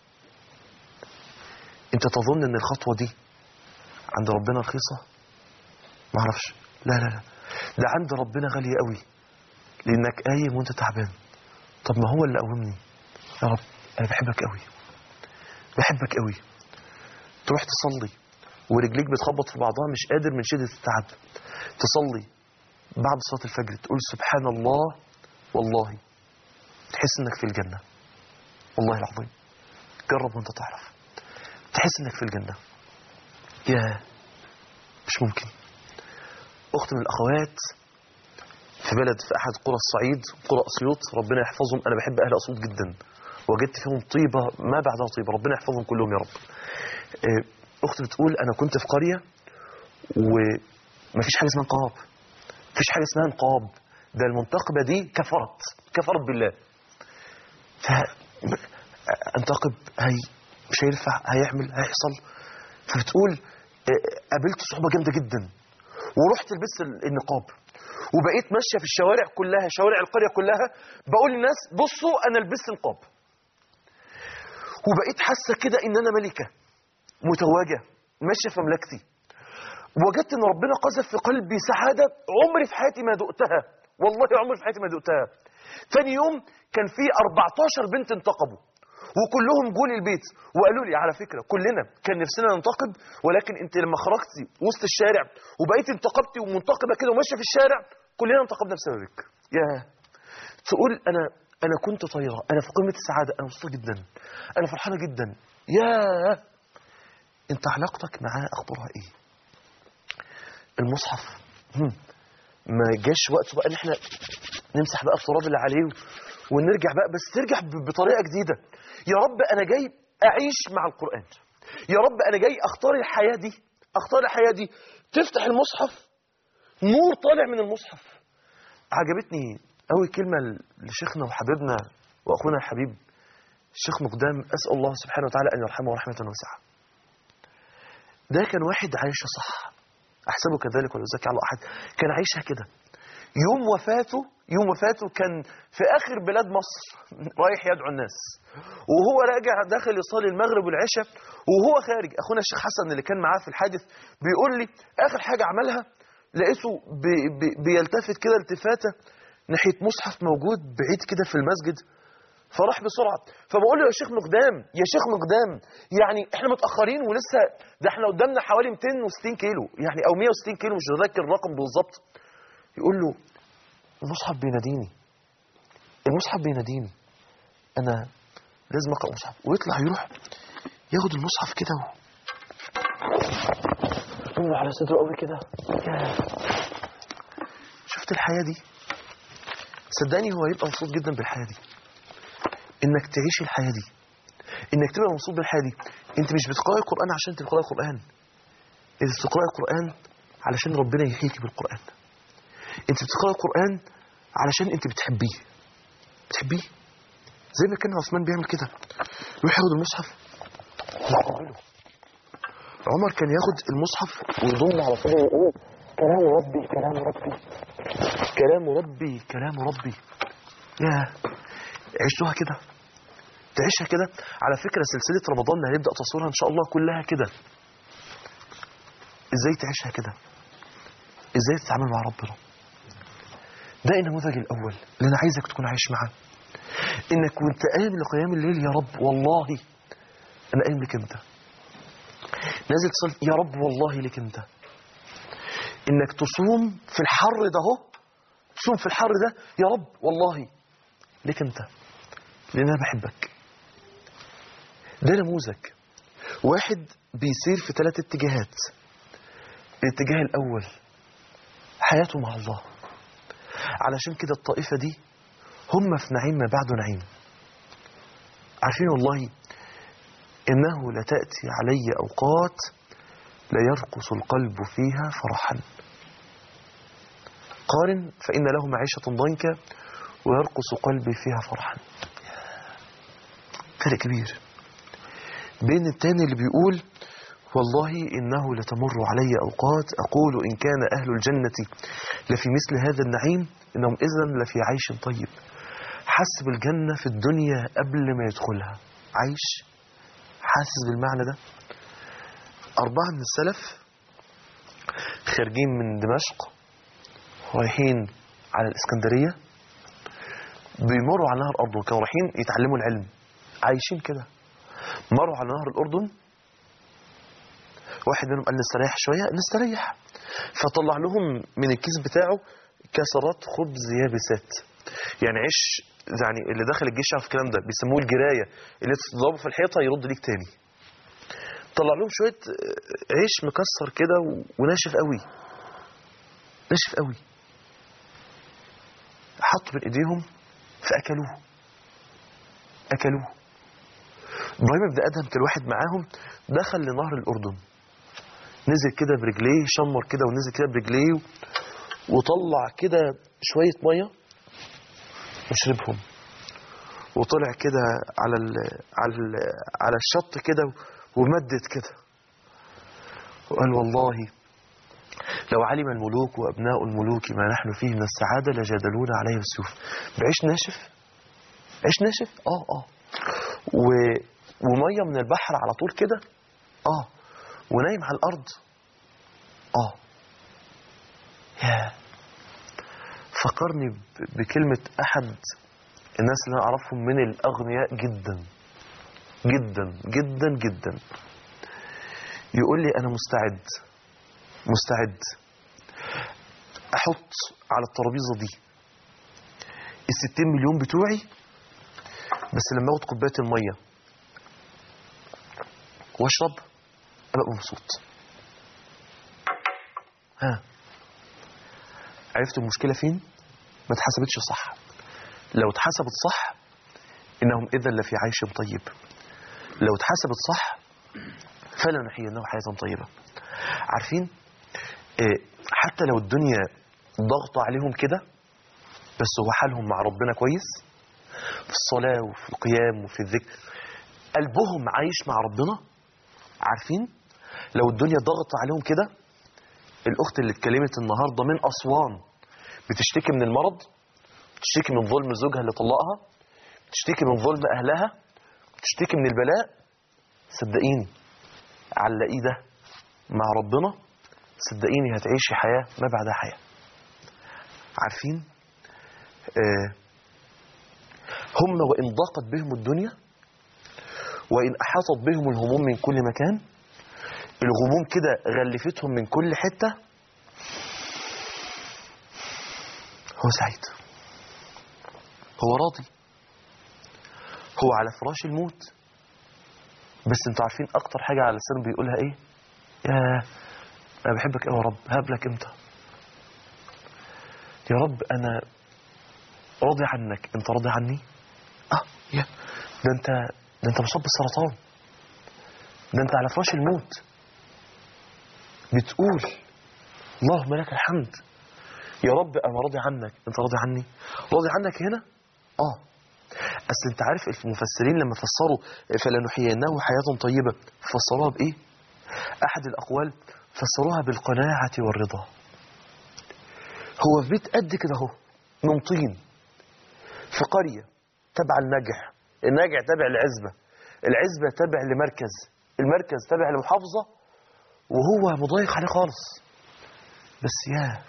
S2: انت تظن ان الخطوة دي عند ربنا رخيصة ما اعرفش لا لا لا ده عند ربنا غالية قوي لانك قايم وانت تعبان طب ما هو اللي قومني يا رب انا بحبك قوي بحبك قوي تروح تصلي ورجليك بتخبط في بعضها مش قادر من شدة التعب تصلي بعد صلاة الفجر تقول سبحان الله والله تحس انك في الجنة والله العظيم جرب وانت تعرف تحس انك في الجنة يا مش ممكن اخت من الاخوات في بلد في احد قرى الصعيد قرى اسيوط ربنا يحفظهم انا بحب اهل اسيوط جدا وجدت فيهم طيبة ما بعدها طيبة ربنا يحفظهم كلهم يا رب آه، اخت بتقول انا كنت في قرية ومفيش حاجة اسمها نقاب مفيش حاجة اسمها نقاب ده المنتقبة دي كفرت كفرت بالله ف انتقب هي مش هينفع هيعمل هيحصل فبتقول آه، قابلت صعوبة جامدة جدا ورحت لبست ال- النقاب وبقيت ماشية في الشوارع كلها شوارع القرية كلها بقول للناس بصوا انا لبست نقاب وبقيت حاسة كده ان انا ملكة متواجة ماشية في مملكتي وجدت ان ربنا قذف في قلبي سعادة عمري في حياتي ما دقتها والله عمري في حياتي ما دقتها ثاني يوم كان في 14 بنت انتقبوا وكلهم جولي البيت وقالوا لي على فكرة كلنا كان نفسنا ننتقب ولكن انت لما خرجتي وسط الشارع وبقيت انتقبتي ومنتقبة كده وماشية في الشارع كلنا انتقبنا بسببك يا تقول انا انا كنت طايرة انا في قمة السعادة انا مبسوطة جدا انا فرحانة جدا يا انت علاقتك معاه اخبارها ايه المصحف هم. ما جاش وقت بقى ان احنا نمسح بقى التراب اللي عليه ونرجع بقى بس ترجع ب- بطريقه جديده يا رب انا جاي اعيش مع القران يا رب انا جاي اختار الحياه دي اختار الحياه دي تفتح المصحف نور طالع من المصحف عجبتني قوي كلمه ل- لشيخنا وحبيبنا واخونا الحبيب الشيخ مقدام اسال الله سبحانه وتعالى ان يرحمه رحمه واسعه ده كان واحد عايشه صح احسبه كذلك ولا يزكي على احد كان عايشها كده يوم وفاته يوم وفاته كان في اخر بلاد مصر رايح يدعو الناس وهو راجع داخل يصلي المغرب والعشاء وهو خارج اخونا الشيخ حسن اللي كان معاه في الحادث بيقول لي اخر حاجه عملها لقيته بي بي بيلتفت كده التفاته ناحيه مصحف موجود بعيد كده في المسجد فراح بسرعه فبقول له يا شيخ مقدام يا شيخ مقدام يعني احنا متاخرين ولسه ده احنا قدامنا حوالي 260 كيلو يعني او 160 كيلو مش متذكر الرقم بالظبط يقول له المصحف بيناديني المصحف بيناديني انا لازم اقرا المصحف ويطلع يروح ياخد المصحف كده و... يقوم على صدره قوي كده ياه. شفت الحياه دي صدقني هو هيبقى مبسوط جدا بالحياه دي انك تعيش الحياه دي انك تبقى مبسوط بالحياه دي انت مش بتقراي القران عشان تقراي القران انت بتقراي القران علشان ربنا يحييكي بالقران انت بتقراي القران
S3: علشان انت بتحبيه بتحبيه زي ما كان عثمان بيعمل كده يروح ياخد المصحف ويقبله عمر كان ياخد المصحف ويضم على صدره ويقول كلام ربي كلام ربي كلام ربي كلام ربي يا عشتوها كده تعيشها كده على فكرة سلسلة رمضان اللي هنبدأ تصويرها إن شاء الله كلها كده إزاي تعيشها كده إزاي تتعامل مع ربنا ده النموذج الأول اللي أنا عايزك تكون عايش معاه إنك وأنت قايم لقيام الليل يا رب والله أنا قايم لك أنت نازل تصلي يا رب والله لك أنت إنك تصوم في الحر ده اهو تصوم في الحر ده يا رب والله لك أنت لأن أنا بحبك ده نموذج واحد بيسير في ثلاث اتجاهات الاتجاه الأول حياته مع الله علشان كده الطائفة دي هم في نعيم ما بعده نعيم عارفين والله إنه لتأتي علي أوقات لا يرقص القلب فيها فرحا قارن فإن له معيشة ضنكا ويرقص قلبي فيها فرحا فرق كبير بين التاني اللي بيقول والله إنه لتمر علي أوقات أقول إن كان أهل الجنة لفي مثل هذا النعيم إنهم إذن لفي عيش طيب حس بالجنة في الدنيا قبل ما يدخلها عايش حاسس بالمعنى ده أربعة من السلف خارجين من دمشق رايحين على الإسكندرية بيمروا على نهر الأردن كانوا رايحين يتعلموا العلم عايشين كده مروا على نهر الأردن واحد منهم قال نستريح شوية نستريح فطلع لهم من الكيس بتاعه كسرات خبز يابسات يعني عيش يعني اللي دخل الجيش يعرف الكلام ده بيسموه الجراية اللي تضربه في الحيطة يرد ليك تاني طلع لهم شوية عيش مكسر كده و- وناشف قوي ناشف قوي حطوا بين ايديهم فاكلوه اكلوه ابراهيم بن ادهم كان واحد معاهم دخل لنهر الاردن نزل كده برجليه شمر كده ونزل كده برجليه وطلع كده شويه ميه وشربهم وطلع كده على ال على ال على الشط كده ومدد كده وقال والله لو علم الملوك وابناء الملوك ما نحن فيه من السعاده لجادلونا عليه بالسيوف بعيش ناشف عيش ناشف اه اه و... وميه من البحر على طول كده اه ونايم على الارض اه يا فكرني ب- بكلمه احد الناس اللي انا اعرفهم من الاغنياء جدا جدا جدا جدا يقول لي انا مستعد مستعد احط على الترابيزه دي الستين مليون بتوعي بس لما اخد كوبايه الميه واشرب ابقى مبسوط ها عرفت المشكله فين ما اتحسبتش صح لو اتحسبت صح انهم اذا لفي عيش طيب لو اتحسبت صح فلنحيينه حياه طيبه عارفين إيه، حتى لو الدنيا ضغط عليهم كده بس هو حالهم مع ربنا كويس في الصلاة وفي القيام وفي الذكر قلبهم عايش مع ربنا عارفين لو الدنيا ضغط عليهم كده الأخت اللي اتكلمت النهاردة من أسوان بتشتكي من المرض بتشتكي من ظلم زوجها اللي طلقها بتشتكي من ظلم أهلها بتشتكي من البلاء صدقيني علقيه ده مع ربنا صدقيني هتعيشي حياة ما بعدها حياة عارفين آه هم وإن ضاقت بهم الدنيا وإن أحاطت بهم الهموم من كل مكان الغموم كده غلفتهم من كل حتة هو سعيد هو راضي هو على فراش الموت بس انتوا عارفين اكتر حاجة على لسانه بيقولها ايه يا انا بحبك قوي يا رب هاب لك امتى يا رب انا راضي عنك انت راضي عني اه يا ده انت ده انت مصاب بالسرطان ده انت على فراش الموت بتقول اللهم لك الحمد يا رب انا راضي عنك انت راضي عني راضي عنك هنا اه اصل انت عارف المفسرين لما فسروا فلنحيينه حياه طيبه فسروها بايه احد الاقوال فسروها بالقناعه والرضا هو في بيت قد كده اهو من طين في قريه تبع النجع النجع تبع العزبه العزبه تبع لمركز المركز تبع لمحافظه وهو مضايق عليه خالص بس يا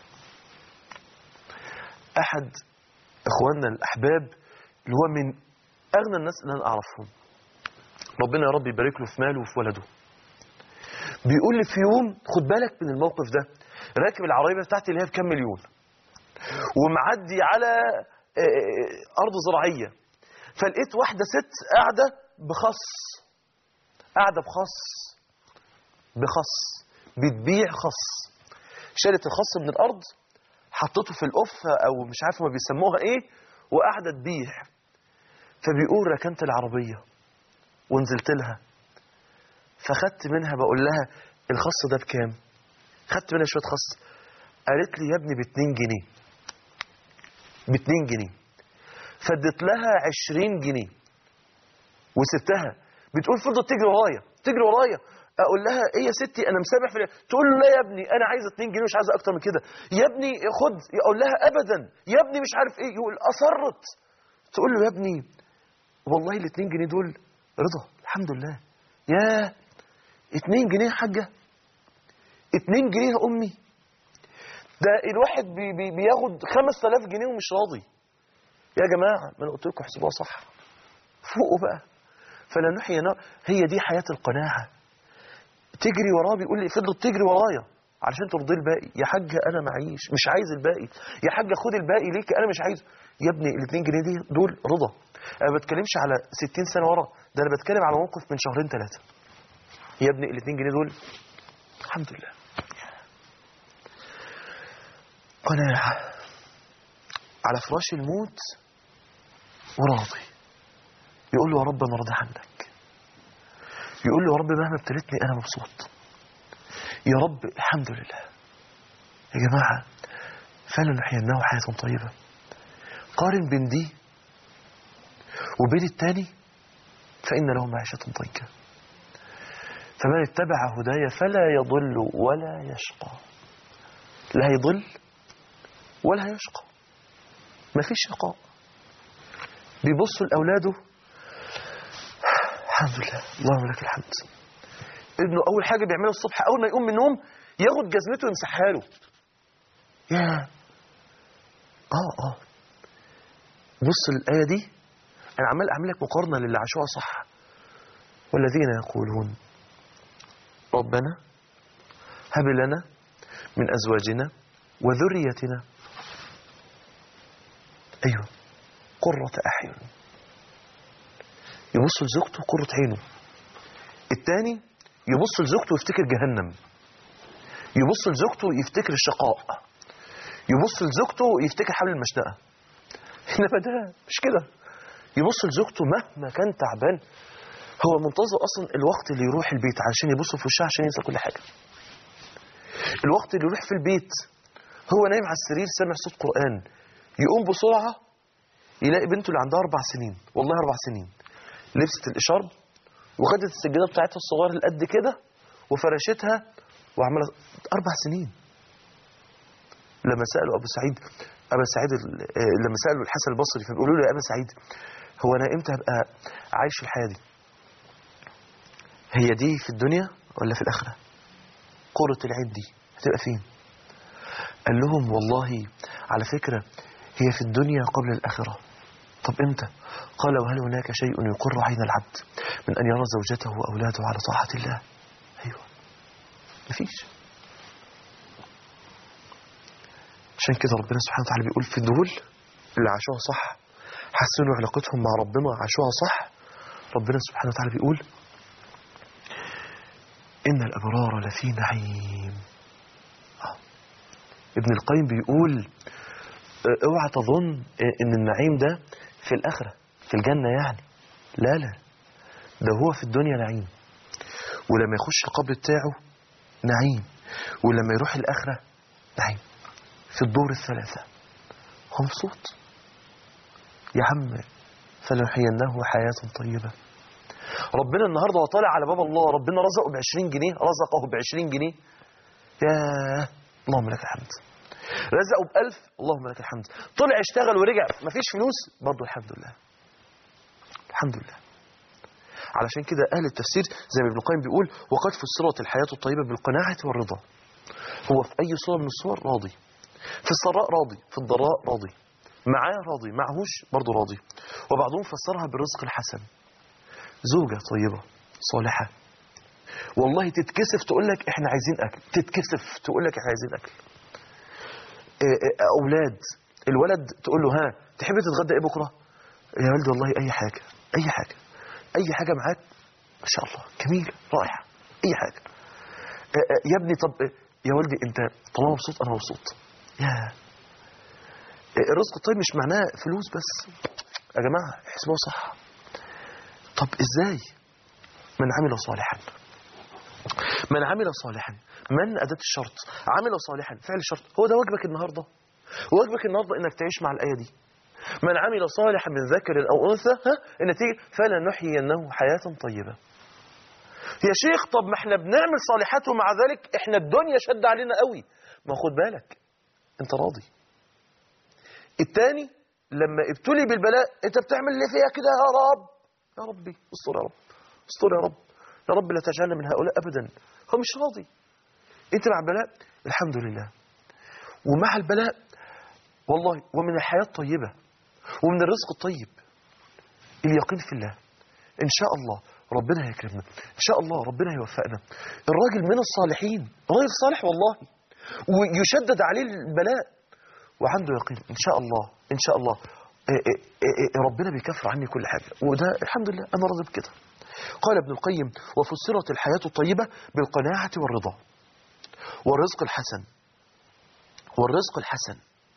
S3: احد اخواننا الاحباب اللي هو من اغنى الناس اللي انا اعرفهم ربنا يا رب يبارك له في ماله وفي ولده بيقول لي في يوم خد بالك من الموقف ده راكب العربيه بتاعتي اللي هي بكام مليون ومعدي على آه، آه، ارض زراعيه فلقيت واحده ست قاعده بخص قاعده بخص بخص بتبيع خص شالت الخص من الارض حطته في القفه او مش عارف ما بيسموها ايه وقاعده تبيع فبيقول ركنت العربيه ونزلت لها فخدت منها بقول لها الخص ده بكام خدت منها شويه خص قالت لي يا ابني ب 2 جنيه ب 2 جنيه فديت لها 20 جنيه وسبتها بتقول فضلت تجري ورايا تجري ورايا اقول لها ايه يا ستي انا مسامح في ال- تقول له لا يا ابني انا عايزه 2 جنيه مش عايزه اكتر من كده يا ابني خد اقول لها ابدا يا ابني مش عارف ايه يقول اصرت تقول له يا ابني والله ال 2 جنيه دول رضا الحمد لله يا 2 جنيه يا حاجه 2 جنيه يا امي ده الواحد بي بي بياخد 5000 جنيه ومش راضي يا جماعه ما انا قلت لكم احسبوها صح فوقوا بقى فلا نحيي نار هي دي حياه القناعه تجري وراه بيقول لي فضلت تجري ورايا علشان ترضي الباقي يا حاجه انا معيش مش عايز الباقي يا حاجه خد الباقي ليك انا مش عايزه يا ابني ال 2 جنيه دي دول رضا انا ما بتكلمش على 60 سنه ورا ده انا بتكلم على موقف من شهرين ثلاثه يا ابني ال 2 جنيه دول الحمد لله قناعه على فراش الموت وراضي يقول له يا رب انا راضي عنك يقول له يا رب مهما ابتليتني انا مبسوط يا رب الحمد لله يا جماعه فلنحيينه حياه طيبه قارن بين دي وبين التاني فان له معيشه ضنكا فمن اتبع هداي فلا يضل ولا يشقى لا هيضل ولا هيشقى مفيش شقاء بيبصوا لاولاده الحمد لله اللهم لك الحمد ابنه اول حاجه بيعملها الصبح اول ما يقوم من النوم ياخد جزمته ويمسحها له يا اه اه بص الايه دي انا عمال اعمل لك مقارنه للي عاشوها صح والذين يقولون ربنا هب لنا من ازواجنا وذريتنا ايوه قرة اعين يبص لزوجته قرة عينه التاني يبص لزوجته ويفتكر جهنم يبص لزوجته يفتكر الشقاء يبص لزوجته يفتكر حبل المشنقة انما ده مش كده يبص لزوجته مهما كان تعبان هو منتظر اصلا الوقت اللي يروح البيت علشان يبص في وشها عشان ينسى كل حاجه الوقت اللي يروح في البيت هو نايم على السرير سامع صوت قران يقوم بسرعه يلاقي بنته اللي عندها اربع سنين والله اربع سنين لبست الاشارب وخدت السجاده بتاعتها الصغيره اللي قد كده وفرشتها وعملت اربع سنين لما سالوا ابو سعيد ابا سعيد ال- آه، لما سالوا الحسن البصري فبيقولوا له يا ابا سعيد هو انا امتى هبقى عايش في الحياه دي هي دي في الدنيا ولا في الاخره قرة العين دي هتبقى فين قال لهم والله على فكرة هي في الدنيا قبل الآخرة طب امتى قال وهل هناك شيء يقر عين العبد من أن يرى زوجته وأولاده على طاعة الله أيوة مفيش عشان كده ربنا سبحانه وتعالى بيقول في دول اللي عاشوها صح حسنوا علاقتهم مع ربنا عاشوها صح ربنا سبحانه وتعالى بيقول إن الأبرار لفي نعيم آه. ابن القيم بيقول آه، اوعى تظن آه، ان النعيم ده في الآخرة في الجنة يعني لا لا ده هو في الدنيا نعيم ولما يخش القبر بتاعه نعيم ولما يروح الآخرة نعيم في الدور الثلاثة هو مبسوط يا عم فلنحيينه حياة طيبة ربنا النهاردة هو طالع على باب الله ربنا رزقه ب 20 جنيه رزقه ب 20 جنيه يا اللهم لك الحمد رزقه ب 1000 اللهم لك الحمد طلع اشتغل ورجع مفيش فلوس برضه الحمد لله الحمد لله علشان كده أهل التفسير زي ما ابن القيم بيقول وقد فسرت الحياة الطيبة بالقناعة والرضا هو في أي صورة من الصور راضي في السراء راضي في الضراء راضي معاه راضي معهوش برضه راضي وبعضهم فسرها بالرزق الحسن زوجة طيبة صالحة والله تتكسف تقول لك احنا عايزين اكل تتكسف تقول لك احنا عايزين اكل إيه إيه اولاد الولد تقول له ها تحب تتغدى ايه بكره يا ولد والله اي حاجه اي حاجه اي حاجه معاك ما شاء الله جميله رائعه اي حاجه إيه إيه يا ابني طب إيه، يا ولدي انت طالما مبسوط انا مبسوط يا إيه، الرزق الطيب مش معناه فلوس بس يا جماعه احسبوها صح طب ازاي من عمل صالحا من عمل صالحا من أداة الشرط عمل صالحا فعل الشرط هو ده واجبك النهاردة واجبك النهاردة انك تعيش مع الآية دي من عمل صالحا من ذكر أو أنثى ها النتيجة فلنحيينه حياة طيبة يا شيخ طب ما احنا بنعمل صالحات ومع ذلك احنا الدنيا شد علينا قوي ما خد بالك انت راضي التاني لما ابتلي بالبلاء انت بتعمل اللي فيها كده يا رب يا ربي استر يا رب استر يا رب يا رب لا تجعلنا من هؤلاء ابدا هو مش راضي انت مع البلاء الحمد لله ومع البلاء والله ومن الحياة الطيبة ومن الرزق الطيب اليقين في الله ان شاء الله ربنا هيكرمنا ان شاء الله ربنا هيوفقنا الراجل من الصالحين راجل صالح والله ويشدد عليه البلاء وعنده يقين ان شاء الله ان شاء الله إيه إيه إيه ربنا بيكفر عني كل حاجة وده الحمد لله انا راضي بكده قال ابن القيم وفسرت الحياة الطيبة بالقناعة والرضا والرزق الحسن والرزق الحسن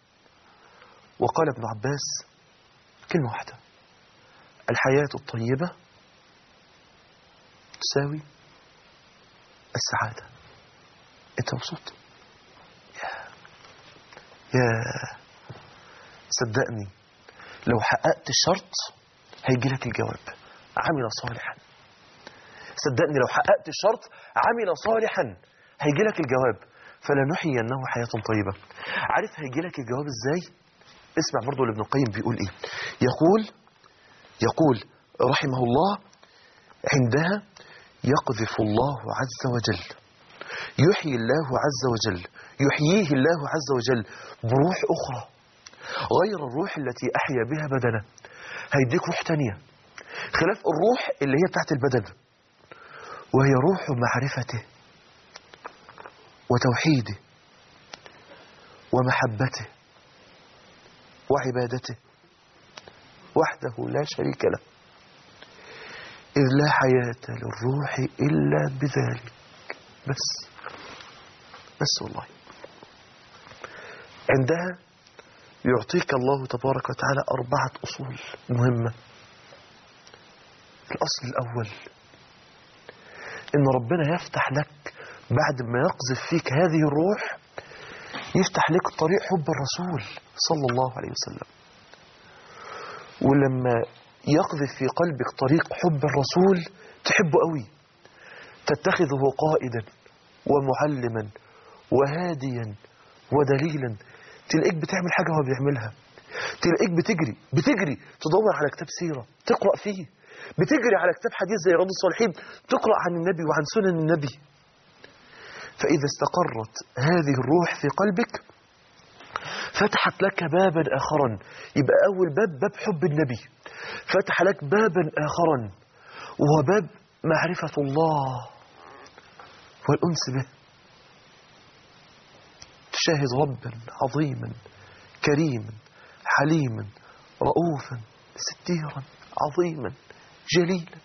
S3: وقال ابن عباس كلمة واحدة الحياة الطيبة تساوي السعادة انت مبسوط يا يا صدقني لو حققت الشرط هيجي لك الجواب عمل صالحا صدقني لو حققت الشرط عمل صالحا هيجي لك الجواب فلنحيينه حياة طيبة عارف هيجي لك الجواب ازاي اسمع برضو لابن القيم بيقول ايه يقول يقول رحمه الله عندها يقذف الله عز وجل يحيي الله عز وجل يحييه الله عز وجل بروح أخرى غير الروح التي أحيا بها بدنه هيديك روح تانية خلاف الروح اللي هي بتاعت البدن وهي روح معرفته وتوحيده ومحبته وعبادته وحده لا شريك له إذ لا حياة للروح إلا بذلك بس بس والله عندها يعطيك الله تبارك وتعالى أربعة أصول مهمة الأصل الأول إن ربنا يفتح لك بعد ما يقذف فيك هذه الروح يفتح لك طريق حب الرسول صلى الله عليه وسلم ولما يقذف في قلبك طريق حب الرسول تحبه قوي تتخذه قائدا ومعلما وهاديا ودليلا تلاقيك بتعمل حاجة هو بيعملها تلاقيك بتجري بتجري تدور على كتاب سيرة تقرأ فيه بتجري على كتاب حديث زي رياض الصالحين تقرأ عن النبي وعن سنن النبي فإذا استقرت هذه الروح في قلبك فتحت لك بابا آخرا يبقى أول باب باب حب النبي فتح لك بابا آخرا وهو باب معرفة الله والأنس به تشاهد ربا عظيما كريما حليما رؤوفا ستيرا عظيما جليلا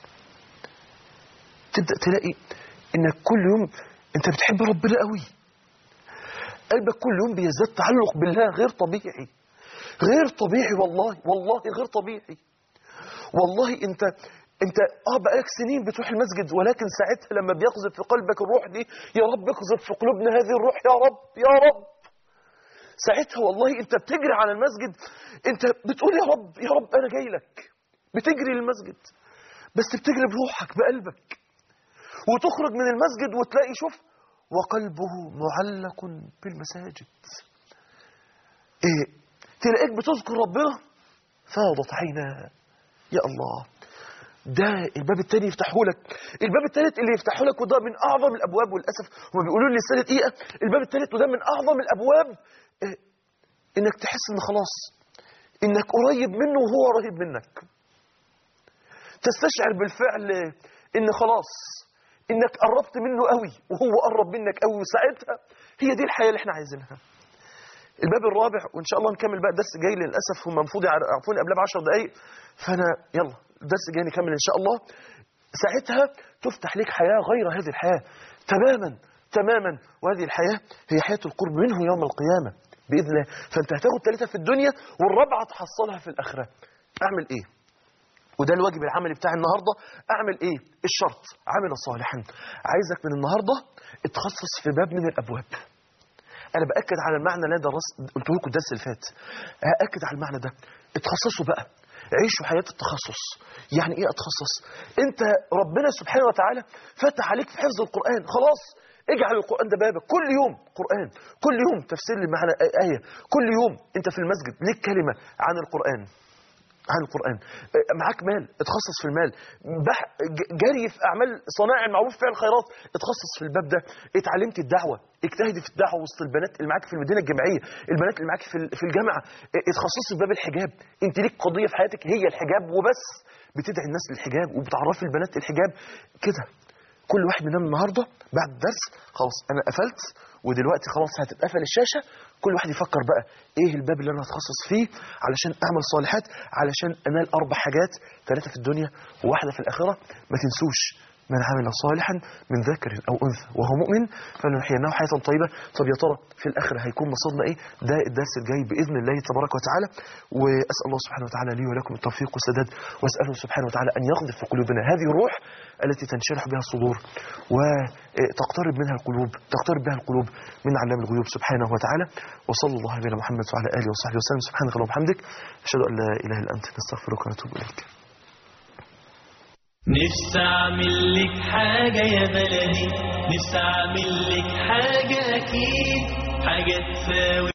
S3: تبدأ تلاقي انك كل يوم انت بتحب ربنا قوي قلبك كل يوم بيزداد تعلق بالله غير طبيعي غير طبيعي والله والله غير طبيعي والله انت انت اه بقالك سنين بتروح المسجد ولكن ساعتها لما بيقذف في قلبك الروح دي يا رب اقذف في قلوبنا هذه الروح يا رب يا رب ساعتها والله انت بتجري على المسجد انت بتقول يا رب يا رب انا جاي لك بتجري للمسجد بس بتجري بروحك بقلبك وتخرج من المسجد وتلاقي شوف وقلبه معلق بالمساجد ايه تلاقيك بتذكر ربنا فاضت عيناه يا الله ده الباب التاني يفتحه لك الباب التالت اللي يفتحه لك وده من اعظم الابواب وللاسف هم بيقولوا لي لسه دقيقه الباب التالت وده من اعظم الابواب إيه؟ انك تحس ان خلاص انك قريب منه وهو قريب منك تستشعر بالفعل ان خلاص انك قربت منه قوي وهو قرب منك قوي وساعتها هي دي الحياه اللي احنا عايزينها الباب الرابع وان شاء الله نكمل بقى الدرس الجاي للاسف هم المفروض يعرفوني قبلها ب 10 دقائق فانا يلا الدرس الجاي نكمل ان شاء الله ساعتها تفتح لك حياه غير هذه الحياه تماما تماما وهذه الحياه هي حياه القرب منه يوم القيامه باذن الله فانت هتاخد ثلاثه في الدنيا والرابعه تحصلها في الاخره اعمل ايه وده الواجب العملي بتاع النهارده اعمل ايه الشرط عمل صالحا عايزك من النهارده اتخصص في باب من الابواب انا باكد على المعنى اللي انا درست قلت لكم الدرس اللي فات هاكد على المعنى ده اتخصصوا بقى عيشوا حياه التخصص يعني ايه اتخصص انت ربنا سبحانه وتعالى فتح عليك في حفظ القران خلاص اجعل القران ده بابك كل يوم قران كل يوم تفسير لمعنى ايه كل يوم انت في المسجد ليك كلمه عن القران عن القرآن معاك مال اتخصص في المال بح جري في أعمال صناعة المعروف فعل الخيرات اتخصص في الباب ده اتعلمت الدعوة اجتهدي في الدعوة وسط البنات اللي معاك في المدينة الجامعية البنات اللي معاك في في الجامعة اتخصصي في باب الحجاب انت ليك قضية في حياتك هي الحجاب وبس بتدعي الناس للحجاب وبتعرفي البنات الحجاب كده كل واحد مننا النهارده بعد الدرس خلاص انا قفلت ودلوقتي خلاص هتتقفل الشاشه كل واحد يفكر بقى ايه الباب اللي انا هتخصص فيه علشان اعمل صالحات علشان انال اربع حاجات ثلاثه في الدنيا وواحده في الاخره ما تنسوش من عمل صالحا من ذكر او انثى وهو مؤمن فلنحيينه حياه طيبه طب يا ترى في الاخره هيكون مصيرنا ايه ده الدرس الجاي باذن الله تبارك وتعالى واسال الله سبحانه وتعالى لي ولكم التوفيق والسداد واساله سبحانه وتعالى ان يقذف في قلوبنا هذه الروح التي تنشرح بها الصدور وتقترب منها القلوب تقترب بها القلوب من علام الغيوب سبحانه وتعالى وصلى الله على محمد وعلى اله وصحبه وسلم سبحانك اللهم وبحمدك اشهد ان لا اله الا انت نستغفرك ونتوب اليك
S1: نفسي اعمل لك حاجة يا بلدي نفسي اعمل لك حاجة اكيد حاجة تساوي